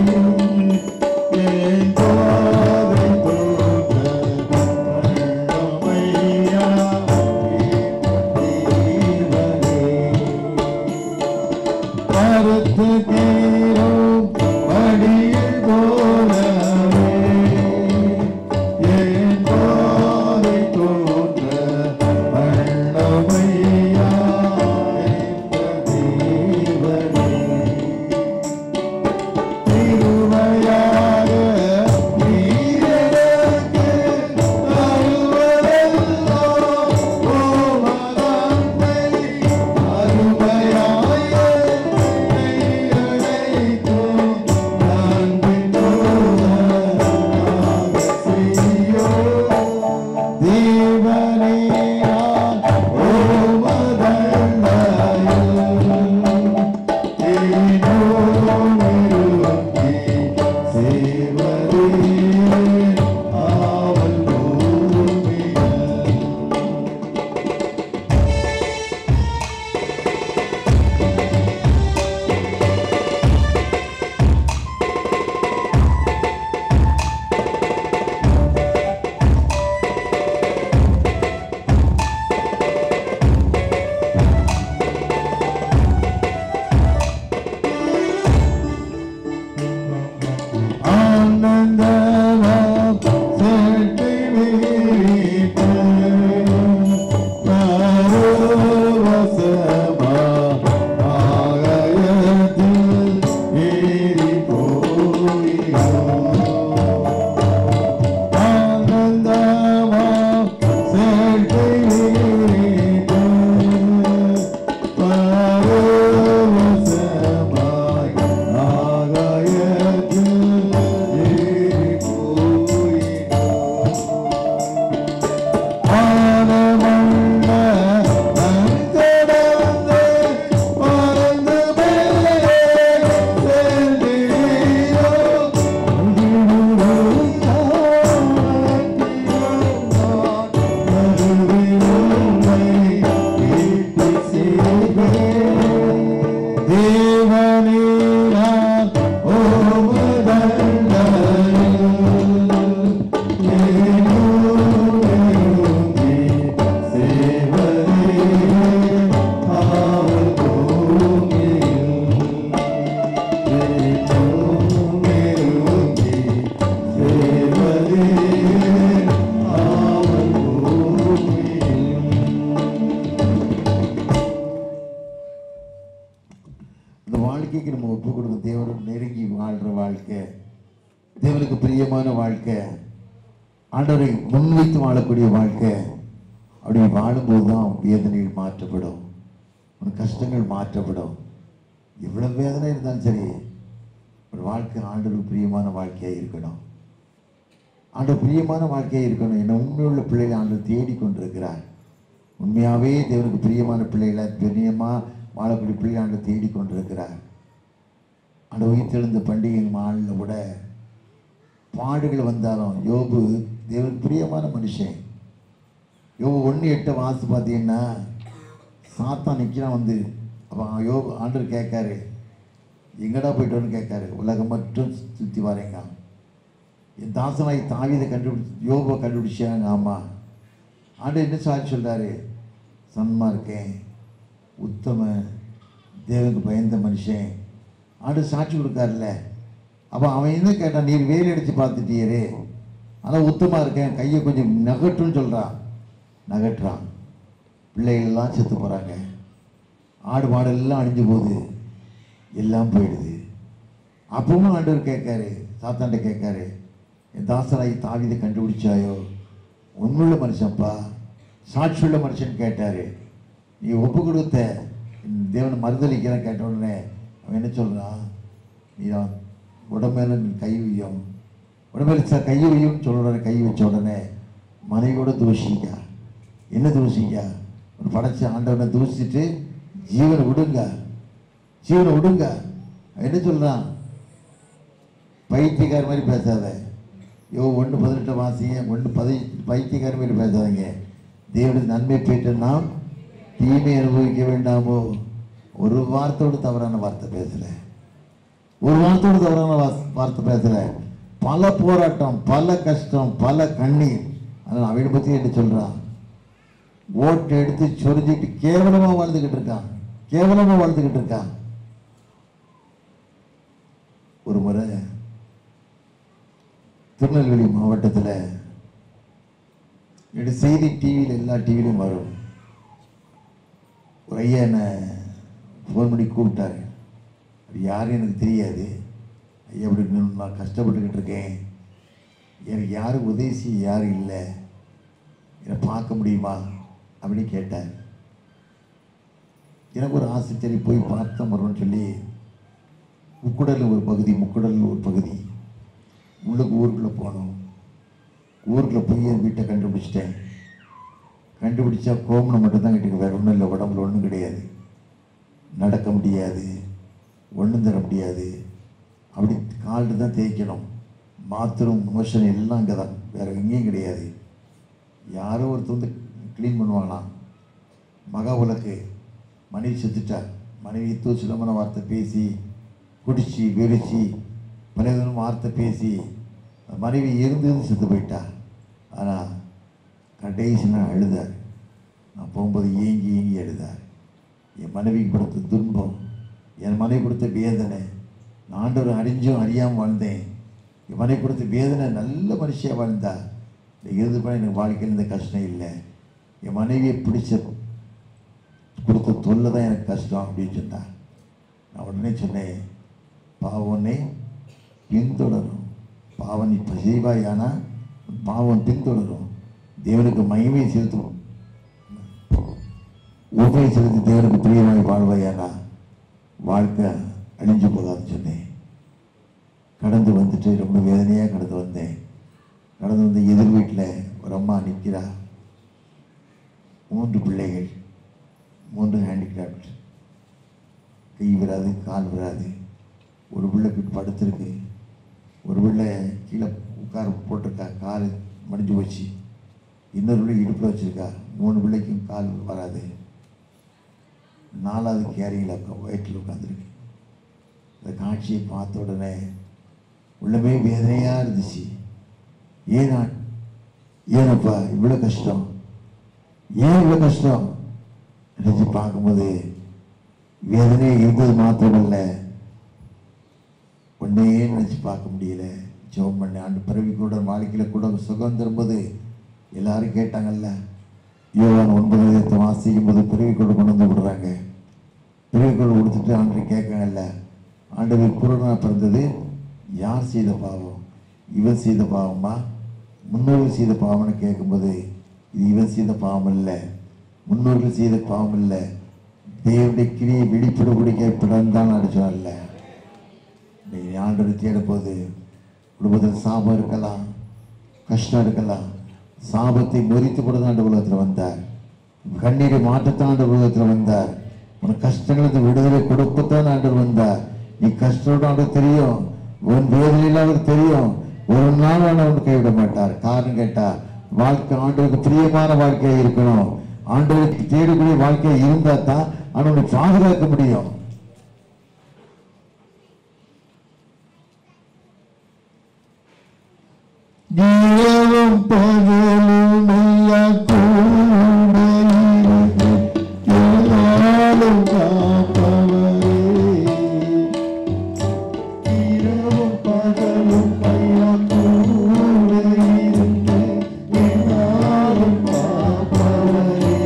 என் பாதை தோன்ற மன்னமையா தீவனே மரத்துக்கேரோ மடிகை போலவே என் பாதை தோன்ற மன்னமையா தீவனே திருமையாக நீரெனக்கு அருவரெல்லாம் ஓமதந்தை அருமையாய நீரழைத்தோ நான் பின்னோதனாக செய்யோ தேவனே ஓமதன்னாயோ வாழ்க்கைக்கு நம்ம ஒப்பு கொடுக்க தேவனுக்கு நெருங்கி வாழ்கிற வாழ்க்கை தேவனுக்கு பிரியமான வாழ்க்கை ஆண்டவரை முன்வைத்து வாழக்கூடிய வாழ்க்கை அப்படி வாழும்போது தான் வேதனைகள் மாற்றப்படும் உன் கஷ்டங்கள் மாற்றப்படும் எவ்வளவு வேதனை இருந்தாலும் சரி ஒரு வாழ்க்கை ஆண்டவருக்கு பிரியமான வாழ்க்கையாக இருக்கணும் ஆண்டவர் பிரியமான வாழ்க்கையாக இருக்கணும் என்ன உண்மையுள்ள பிள்ளைகளை ஆண்டவர் தேடி கொண்டிருக்கிறார் உண்மையாகவே தேவனுக்கு பிரியமான பிள்ளைகளை பிரியமாக வாழக்கூடிய பிள்ளைகளை ஆண்டவர் தேடி கொண்டிருக்கிறார் ஆண்டு உயிர்த்தெழுந்த பண்டிகை நாளில் கூட பாடுகள் வந்தாலும் யோபு தேவனுக்கு பிரியமான மனுஷன் யோபு ஒன்று எட்டு வாசி பார்த்தீங்கன்னா சாத்தான் நிற்கிறான் வந்து அப்போ யோபு ஆண்டவர் கேட்காரு எங்கடா போயிட்டோன்னு கேட்காரு உலகம் மட்டும் சுற்றி வரேங்க என் தாசனாய் தாவீதை கண்டுபிடிச்சி யோபை கண்டுபிடிச்சாங்க ஆமாம் ஆண்டு என்ன சாட்சி சொல்கிறாரு சன்மா இருக்கேன் உத்தம தேவனுக்கு பயந்த மனுஷன் ஆண்டு சாட்சி கொடுக்காருல்ல அப்போ அவன் என்ன கேட்டான் நீர் வேலை அடித்து பார்த்துட்டீரே ஆனால் உத்தமாக இருக்கேன் கையை கொஞ்சம் நகட்டுன்னு சொல்கிறான் நகட்டுறான் பிள்ளைகள்லாம் செத்து போகிறாங்க ஆடு மாடெல்லாம் அழிஞ்சு போகுது எல்லாம் போயிடுது அப்பவும் ஆண்டவர் கேட்காரு சாத்தாண்ட கேட்காரு என் தாசராய் தாவிதை கண்டுபிடிச்சாயோ உண்மையுள்ள மனுஷன்ப்பா சாட்சியுள்ள மனுஷன் கேட்டாரு நீ ஒப்பு கொடுத்த என் தேவனை மறுதளிக்கிறேன் கேட்ட உடனே அவன் என்ன சொல்கிறான் நீ தான் உடம்பேல நீ கை வையும் உடம்பேல சார் கை வையும்னு சொல்ல உடனே கை வச்ச உடனே மனைவியோட தூஷிக்க என்ன தூஷிக்க ஒரு படைச்ச ஆண்டவனை தூசிட்டு ஜீவனை விடுங்க ஜீவனை விடுங்க அவன் என்ன சொல்கிறான் பைத்தியக்கார மாதிரி பேசாத யோ ஒன்று பதினெட்டு வாசிங்க ஒன்று பதி பைத்தியக்கார மாதிரி பேசாதீங்க தேவனுக்கு நன்மை பெற்று நாம் தீமை அனுபவிக்க வேண்டாமோ ஒரு வார்த்தையோடு தவறான வார்த்தை பேசல ஒரு வார்த்தையோடு தவறான வாஸ்- வார்த்தை பேசல பல போராட்டம் பல கஷ்டம் பல கண்ணீர் ஆனால் அவனை பற்றி என்ன சொல்றான் ஓட்டை எடுத்து சொரிஞ்சிட்டு கேவலமா வாழ்ந்துகிட்டு இருக்கான் கேவலமா வாழ்ந்துகிட்டு இருக்கான் ஒரு முறை திருநெல்வேலி மாவட்டத்தில் என்னோட செய்தி டிவியில் எல்லா டிவிலையும் வரும் ஒரு ஐயா என்னை ஃபோன் பண்ணி கூப்பிட்டாரு அது யாரும் எனக்கு தெரியாது ஐயா அப்படி நின்னு நான் கஷ்டப்பட்டுக்கிட்டு இருக்கேன் எனக்கு யாரும் உதவி செய்ய யாரும் இல்லை என்னை பார்க்க முடியுமா அப்படின்னு கேட்டார் எனக்கு ஒரு ஆசை சரி போய் பார்த்தோம் வரும்னு சொல்லி முக்குடல் ஒரு பகுதி முக்குடல் ஒரு பகுதி உள்ளுக்கு ஊருக்குள்ளே போனோம் ஊருக்குள்ளே போய் என் வீட்டை கண்டுபிடிச்சிட்டேன் கண்டுபிடிச்சா கோமணம் மட்டும்தான் கிட்ட வேறு ஒன்றும் இல்லை உடம்புல ஒன்றும் கிடையாது நடக்க முடியாது ஒன்றும் தர முடியாது அப்படி கால்ட்டு தான் தேய்க்கணும் பாத்ரூம் மோஷன் எல்லாம் அங்கே தான் வேறு எங்கேயும் கிடையாது யாரோ ஒருத்தர் வந்து க்ளீன் பண்ணுவாங்களாம் மகா உலக்கு மனைவி செத்துட்டா மனைவி தூசிலமான வார்த்தை பேசி குடிச்சு வெறிச்சு பலவிதமான வார்த்தை பேசி மனைவி இருந்து செத்து போயிட்டா ஆனால் கடைசி நான் அழுதார் நான் போகும்போது ஏங்கி ஏங்கி அழுதார் என் மனைவிக்கு கொடுத்த துன்பம் என் மனைவி கொடுத்த வேதனை நான் ஆண்டவர் அறிஞ்சும் அறியாமல் வாழ்ந்தேன் என் மனைவி கொடுத்த வேதனை நல்ல மனுஷியாக வாழ்ந்தா இந்த இருந்து போய் எனக்கு வாழ்க்கையில் இந்த கஷ்டம் இல்லை என் மனைவியை பிடிச்ச கொடுத்த தொல்லை தான் எனக்கு கஷ்டம் அப்படின்னு சொன்னான் நான் உடனே சொன்னேன் பாவம் உன்னை பின்தொடரும் பாவம் நீ செய்வாயானா உன் பாவம் பின்தொடரும் தேவனுக்கு மகிமை செலுத்தும் உண்மையை செலுத்தி தேவனுக்கு பிரியமாய் வாழ்வாயானா வாழ்க்கை அழிஞ்சு போகாதுன்னு சொன்னேன் கடந்து வந்துட்டு ரொம்ப வேதனையாக கடந்து வந்தேன் கடந்து வந்து எதிர் வீட்டில் ஒரு அம்மா நிற்கிறா மூன்று பிள்ளைகள் மூன்று ஹேண்டிகிராஃப்ட் கை வராது கால் வராது ஒரு பிள்ளைக்கு படுத்திருக்கு ஒரு பிள்ளை கீழே உட்கார போட்டிருக்கா கால் மடிஞ்சு போச்சு இன்னொரு பிள்ளை இடுப்பில் வச்சுருக்கா மூணு பிள்ளைக்கும் கால் வராது நாலாவது கேரியில் வயிற்றில் உட்காந்துருக்கு இந்த காட்சியை பார்த்த உடனே உள்ளமே வேதனையாக இருந்துச்சு ஏனா ஏனப்பா இவ்வளோ கஷ்டம் ஏன் இவ்வளோ கஷ்டம் நினைச்சு பார்க்கும்போது வேதனை இருந்தது மாத்திரமல்ல ஒன்னையே நினைச்சு பார்க்க முடியல ஜெபம் பண்ண ஆண்டு பிறவி கூட வாழ்க்கையில் கூட சுகம் திரும்புது எல்லாரும் கேட்டாங்கல்ல யோவான் ஒன்பது வாசிக்கும் போது பிறவி கூட கொண்டு வந்து விடுறாங்க பிறவி கூட கொடுத்துட்டு ஆண்டு கேட்காங்கல்ல ஆண்டவர் குருடனா பிறந்தது யார் செய்த பாவம் இவன் செய்த பாவமா முன்னோர்கள் செய்த பாவம்னு கேட்கும்போது இது இவன் செய்த பாவம் இல்லை முன்னோர்கள் செய்த பாவம் இல்லை தேவனுடைய கிரியை வெளிப்படக்கூடிய பிறந்தான் அடிச்சோம்ல நீ ஆண்டவர் தேட போது குடும்பத்தில் சாபம் இருக்கலாம் கஷ்டம் இருக்கலாம் சாபத்தை முறித்து கூட தான் ஆண்டு உலகத்தில் வந்தார் கண்ணீரை மாற்றத்தான் ஆண்டு உலகத்தில் வந்தார் உனக்கு கஷ்டங்களுக்கு விடுதலை கொடுக்கத்தான் ஆண்டவர் வந்தார் நீ கஷ்டத்தோட ஆண்டு தெரியும் உன் வேதனையில் அவர் தெரியும் ஒரு நாள் ஆண்டவர் கைவிட மாட்டார் காரணம் கேட்டா வாழ்க்கை ஆண்டவருக்கு பிரியமான வாழ்க்கையா இருக்கணும் ஆண்டவருக்கு தேடக்கூடிய வாழ்க்கையா இருந்தா தான் ஆண்டவனை பாதுகாக்க முடியும் இரவும் பகலும் ஐயா கூட இருந்து எல்லாரும் காப்பவரே இரவும் பகலும் ஐயா கூட இருந்து எல்லாரும் காப்பவரே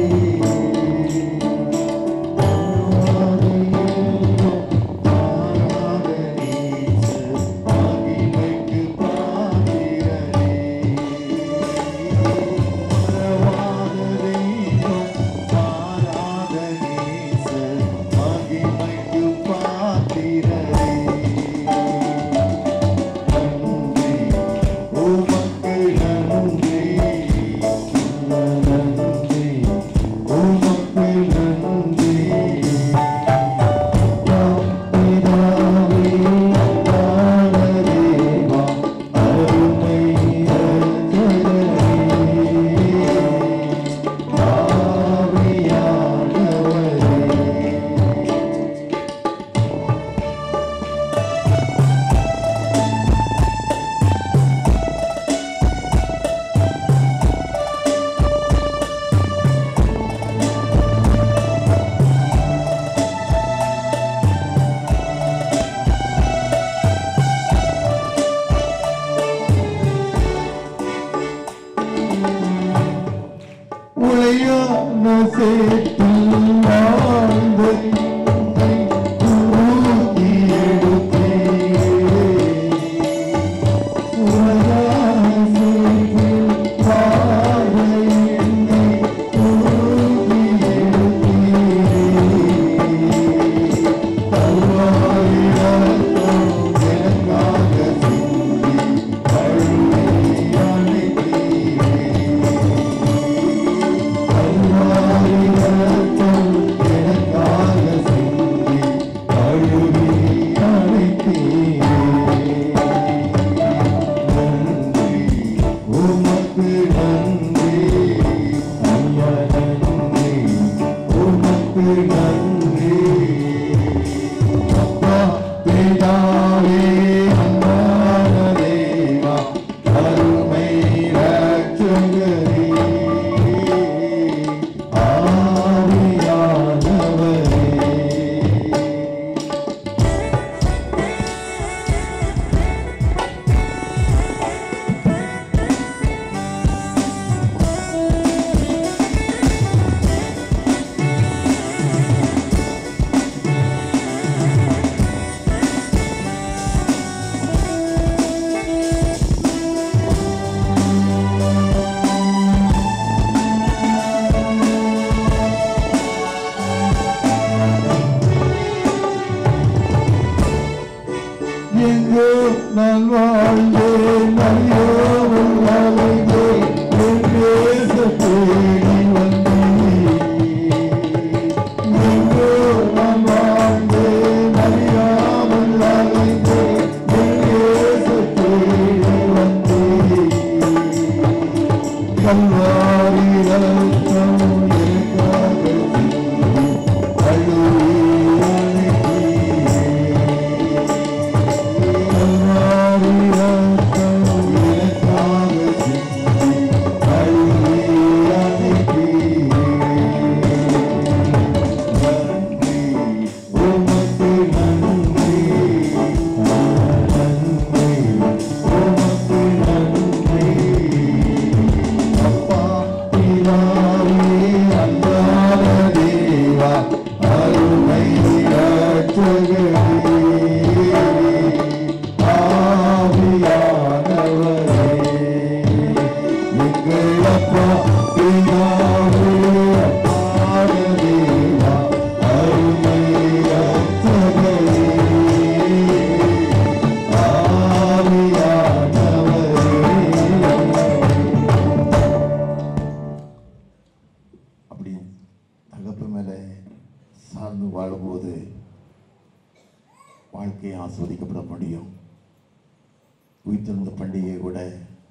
உளையான சேற்றில் வாழ்ந்த என்னை உருகி எடுத்தீரே. உளையான சேற்றில் வாழ்ந்த என்னை உருகி எடுத்தீரே. கல்வாரி ரத்தம் எனக்காக சிந்தி கழுவி அணைத்தீரே. பிதாவே அன்பான தேவா அருமை ரட்சகரே ஆவியானவரே எங்கோ நான் வாழ்ந்தேன் ஐயோ அலைந்தே என் தேச தேடி வந்தேன் எங்கோ நான் வாழ்ந்தேன் அறியாமல் அலைந்தேன் என் தேச தேடி வந்தேன் கல்வாரி ரத்தம் எனக்காக சிந்தி அழுவி அழைத்தீரே. கல்வாரி ரத்தம் ஆசீர்வதிக்கப்பட முடியும் உயிர்த்தெழுந்த பண்டிகை கூட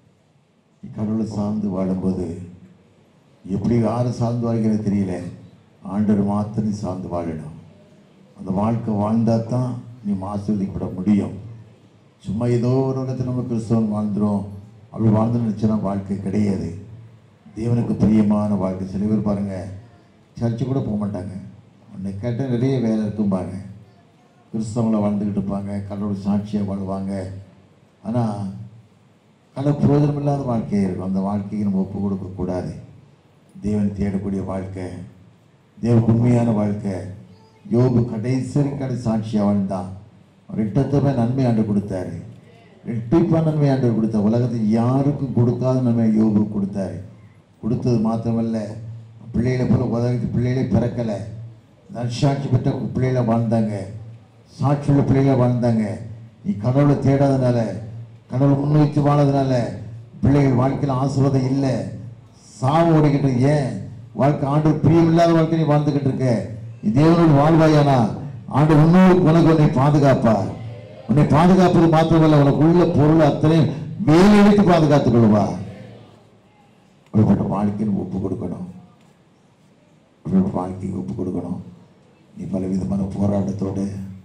நீ கடவுளை சார்ந்து வாழும்போது எப்படி யாரை சார்ந்து வாழ்கிறது தெரியல ஆண்டவர் மாத்திரம் நீ சார்ந்து வாழணும் அந்த வாழ்க்கை வாழ்ந்தால் தான் நீ ஆசீர்வதிக்கப்பட முடியும் சும்மா ஏதோ ஒரு இடத்துல நம்ம கிறிஸ்தவன் வாழ்ந்துரும் அப்படி வாழ்ந்து நினச்சனா வாழ்க்கை கிடையாது தேவனுக்கு பிரியமான வாழ்க்கை சில பேர் பாருங்கள் சர்ச்சு கூட போக மாட்டாங்க உன்னை கேட்டால் நிறைய வேலை இருக்கும்பாங்க கிறிஸ்தவங்களை வாழ்ந்துக்கிட்டு இருப்பாங்க கடவுள் சாட்சியாக வாழ்வாங்க ஆனால் கடவுள் பிரயோஜனம் இல்லாத வாழ்க்கையே இருக்கும் அந்த வாழ்க்கைக்கு நம்ம ஒப்பு கொடுக்கக்கூடாது தேவன் தேடக்கூடிய வாழ்க்கை தேவனுக்கு உண்மையான வாழ்க்கை யோபு கடைசி வரைக்கும் கடை சாட்சியாக வாழ்ந்தான் ரெட்டத்தமே நன்மை ஆண்டு கொடுத்தாரு ரெட்டிப்பாக நன்மை ஆண்டு கொடுத்தார் உலகத்தில் யாருக்கும் கொடுக்காத நன்மை யோபு கொடுத்தாரு கொடுத்தது மாத்திரமல்ல பிள்ளைகளை போல உலகத்து பிள்ளைகளே பிறக்கலை நற்சாட்சி பெற்ற பிள்ளைகளை வாழ்ந்தாங்க சாட்சியுள்ள பிள்ளைகளை வாழ்ந்தாங்க நீ கடவுளை தேடாதனால கடவுளை முன்வைத்து வாழறதுனால பிள்ளைகள் வாழ்க்கையில் ஆசீர்வாதம் இல்லை சாவு ஓடிக்கிட்டு இருக்கு. ஏன் வாழ்க்கை ஆண்டு பிரியம் இல்லாத வாழ்க்கை நீ வாழ்ந்துக்கிட்டு இருக்க நீ தேவனோடு வாழ்வாயானா ஆண்டு உன்னோடு உனக்கு உன்னை பாதுகாப்பார் உன்னை பாதுகாப்பது மாத்திரமல்ல உனக்கு உள்ள பொருள் அத்தனையும் வேலையெடுத்து பாதுகாத்துக் கொள்வார் அப்படிப்பட்ட வாழ்க்கையை ஒப்பு கொடுக்கணும் அப்படிப்பட்ட வாழ்க்கைக்கு ஒப்பு கொடுக்கணும் நீ பல விதமான போராட்டத்தோடு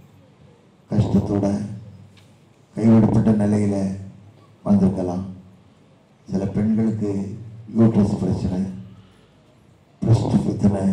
கஷ்டத்தோட கைவிடப்பட்ட நிலையில் வந்திருக்கலாம் சில பெண்களுக்கு யூட்ரஸ் பிரச்சனை பிரஸ்ட் பிரச்சனை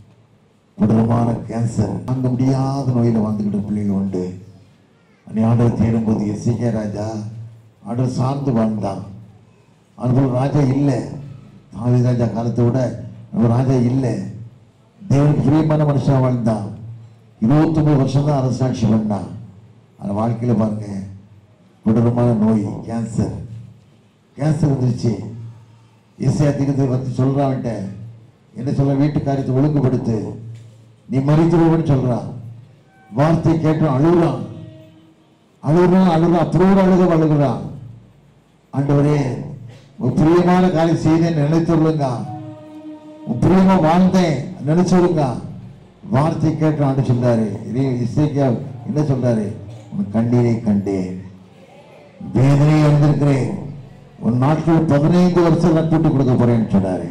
கொடூரமான கேன்சர் தாங்க முடியாத நோயில் வந்துக்கிட்ட பிள்ளைகள் உண்டு நீ ஆண்டவர் தேடும்போது எஸ்சிகே ராஜா ஆண்டவர் சார்ந்து வாழ்ந்தான் அதுபோல் ராஜா இல்லை தாவி ராஜா காலத்தை விட நம்ம ராஜா இல்லை தேவனுக்கு பிரியமான மனுஷன் வாழ்ந்தான் இருபத்தொம்பது வருஷம் தான் அரசாட்சி பண்ணான் அந்த வாழ்க்கையில் பாருங்க கொடூரமான நோய் கேன்சர் கேன்சர் வந்துருச்சு இசையா தீர்த்து வந்து சொல்கிறான்ட்ட என்ன சொல்ல வீட்டு காரியத்தை ஒழுங்குபடுத்து நீ மறித்துருவன்னு சொல்கிறான் வார்த்தை கேட்டோம் அழுகுறான் அழுகுறான் அழுகுறான் அப்புறம் அழுக அழுகுறான் ஆண்டவரே உன் பிரியமான காரியம் செய்தேன் நினைத்துள்ளுங்க உன் பிரியமா வாழ்ந்தேன் நினைச்சுருங்க வார்த்தை கேட்டு ஆண்டு சொல்றாரு இதே- இசைக்கா என்ன சொல்றாரு உன் கண்ணீரை கண்டேன் வேதனை வந்திருக்கிறேன் உன் நாட்கள் பதினைந்து வருஷம் நான் கூட்டி கொடுக்க போறேன்னு சொன்னாரு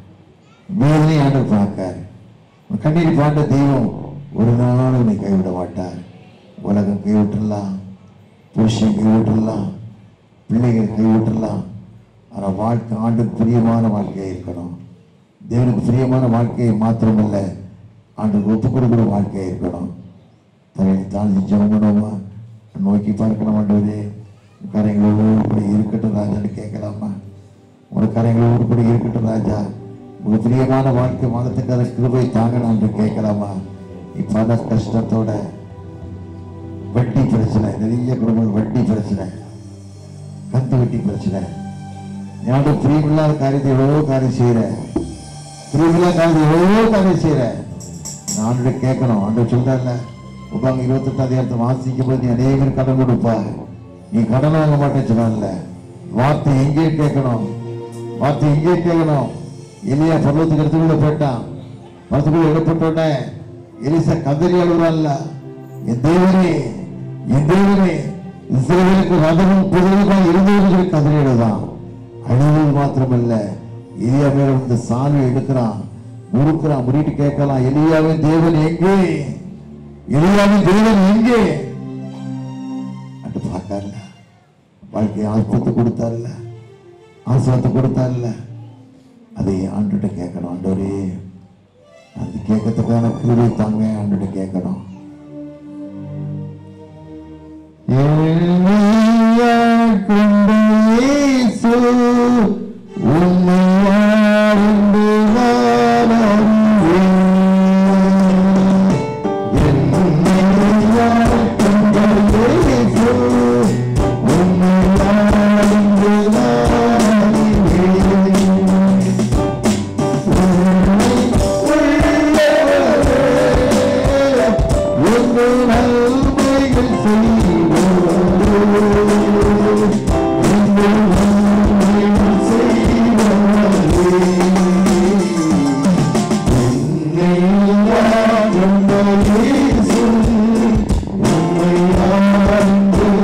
வேதனை ஆண்டு பார்க்கார் உன் கண்ணீரை பாண்ட தெய்வம் ஒரு நாள் உன்னை கைவிட மாட்டார் உலகம் கைவிட்டுடலாம் புருஷன் கைவிட்டுடலாம் பிள்ளைகள் கைவிட்டுடலாம் ஆனால் வாழ்க்கை ஆண்டுக்கு பிரியமான வாழ்க்கையாக இருக்கணும் தேவனுக்கு பிரியமான வாழ்க்கையை மாத்திரமல்ல ஆண்டுக்கு ஒப்பு கொடுக்குற வாழ்க்கையாக இருக்கணும் தலையை தாழ்த்தி ஜெபம் பண்ணுவோமா நோக்கி பார்க்கலாம் ஆண்டவரே கரைங்களோடு கூட இருக்கட்டும் ராஜான்னு கேட்கலாமா உனக்கு கரைங்களோடு கூட இருக்கட்டும் ராஜா உங்க பிரியமான வாழ்க்கை மனத்துக்கு அதை கிருபை தாங்கணும் என்று கேட்கலாமா இப்ப கஷ்டத்தோட வட்டி பிரச்சனை நிறைய குடும்பங்கள் வட்டி பிரச்சனை கந்து வட்டி பிரச்சனை ஞாபக பிரியமில்லாத காரியத்தை எவ்வளவோ காரியம் செய்யற பிரியமில்லாத காரியத்தை எவ்வளவோ காரியம் செய்யற நான் ஆண்டு கேட்கணும் ஆண்டு சொல்றல உபாங்க இருபத்தெட்டாம் அதிகாரத்தை வாசிக்கும் போது நீ அநேகர் கடன் கொடுப்பா நீ கடன் வாங்க மாட்டேன்னு சொன்னான்ல வார்த்தை எங்கே கேட்கணும் வார்த்தை எங்கே கேட்கணும் எலியா பர்வத்துக்கு எடுத்துக்குள்ள போயிட்டான் பர்வத்துக்குள்ள எடுப்பட்டோடனே எலிசா கதறி அழுகுறான்ல என் தேவனே என் தேவனே இஸ்ரவேலுக்கு ரதமும் குதிரையும் இருந்தவர்கள் கதறி அழுதான் அழுவது மாத்திரமல்ல எலியா மேல வந்து சாமி எடுக்கிறான் முறுக்கிறான் முறிட்டு கேட்கலாம் எலியாவின் தேவன் எங்கே எலியாவின் தேவன் எங்கே அட்டு பார்க்கல வாழ்க்கை ஆஸ்பத்தை கொடுத்தார்ல ஆசிரத்தை கொடுத்தார்ல அதை ஆண்டுகிட்ட கேட்கணும் ஆண்டவரே அது கேட்கறதுக்கான கிருபை தாங்க ஆண்டுகிட்ட கேட்கணும் எளிமையாய் கொண்ட இயேசு உம்மை வாழ்ந்து நான் அறிவேன். எளிமையாய் கொண்ட இயேசு உம்மை வாழ்ந்து நான் அறிவேன். உங்கள் நன்மைகள் செய்வோம் உங்கள் நன்மைகள் செய்வோம் என்னை யாரும் உம்மை ஆழ்ந்து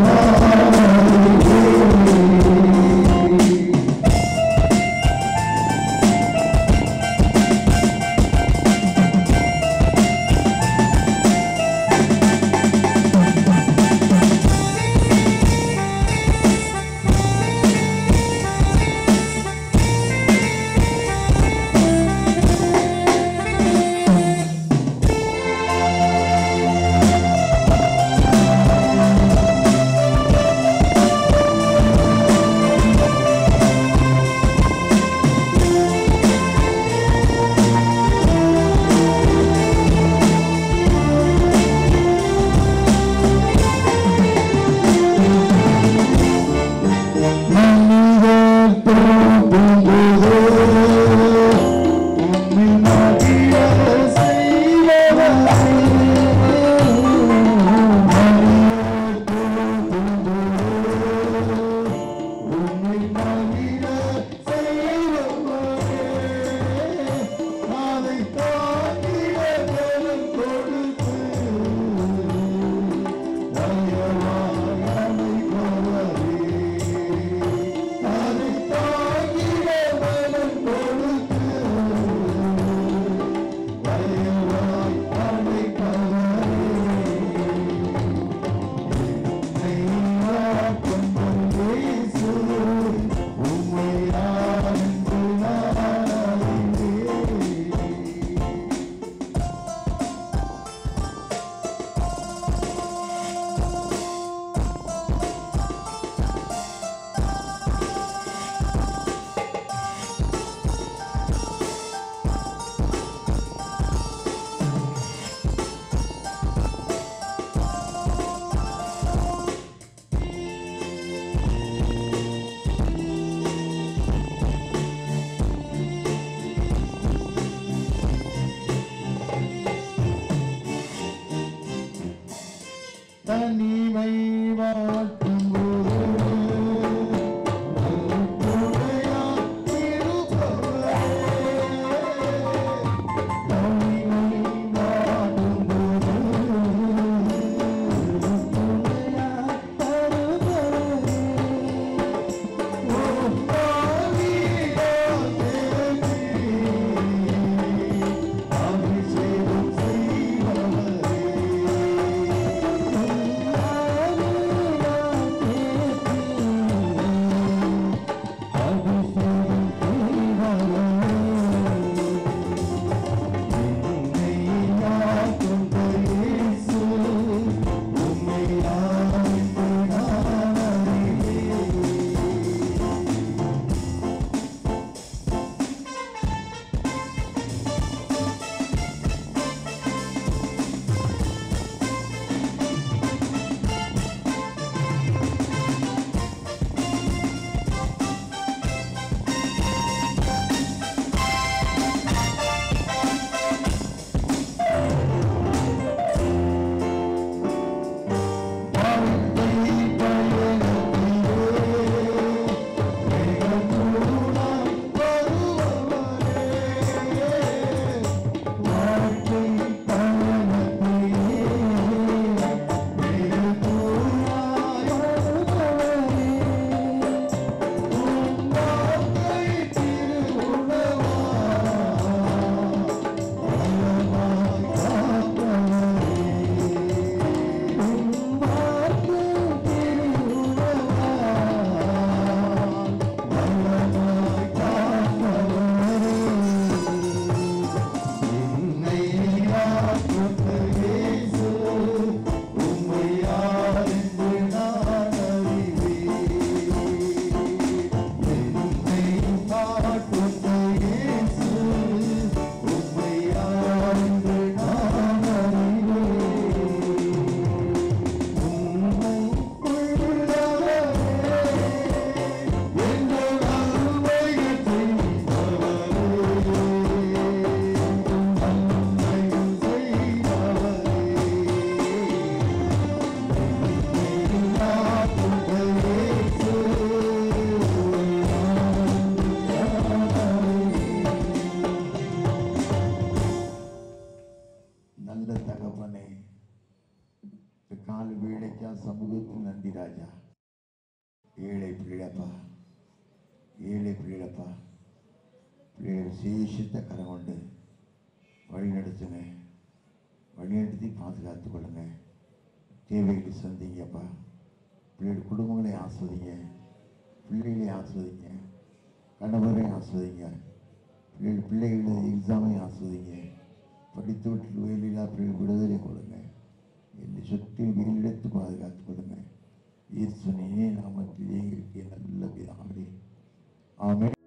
ராஜா ஏழை பிள்ளைப்பா ஏழை பிள்ளைப்பா பிள்ளைகளை விசேஷத்தை கரை கொண்டு வழி நடத்துங்க வழி நடத்தி பாதுகாத்து கொள்ளுங்க தேவைகளை சந்திங்கப்பா பிள்ளைகள் குடும்பங்களை ஆஸ்வதிங்க பிள்ளைகளை ஆஸ்வதிங்க கணவரை ஆஸ்வதிங்க பிள்ளைகள் பிள்ளைகளை எக்ஸாமை ஆஸ்வதிங்க படித்து விட்டு வேலையில்லா பிள்ளைகள் விடுதலை கொடுங்க என்னை சுற்றி வீலெடுத்து பாதுகாத்து கொடுங்க ஈஸ்வனே நாமத்திலே இருக்கிற நல்ல பிதாவே ஆமென்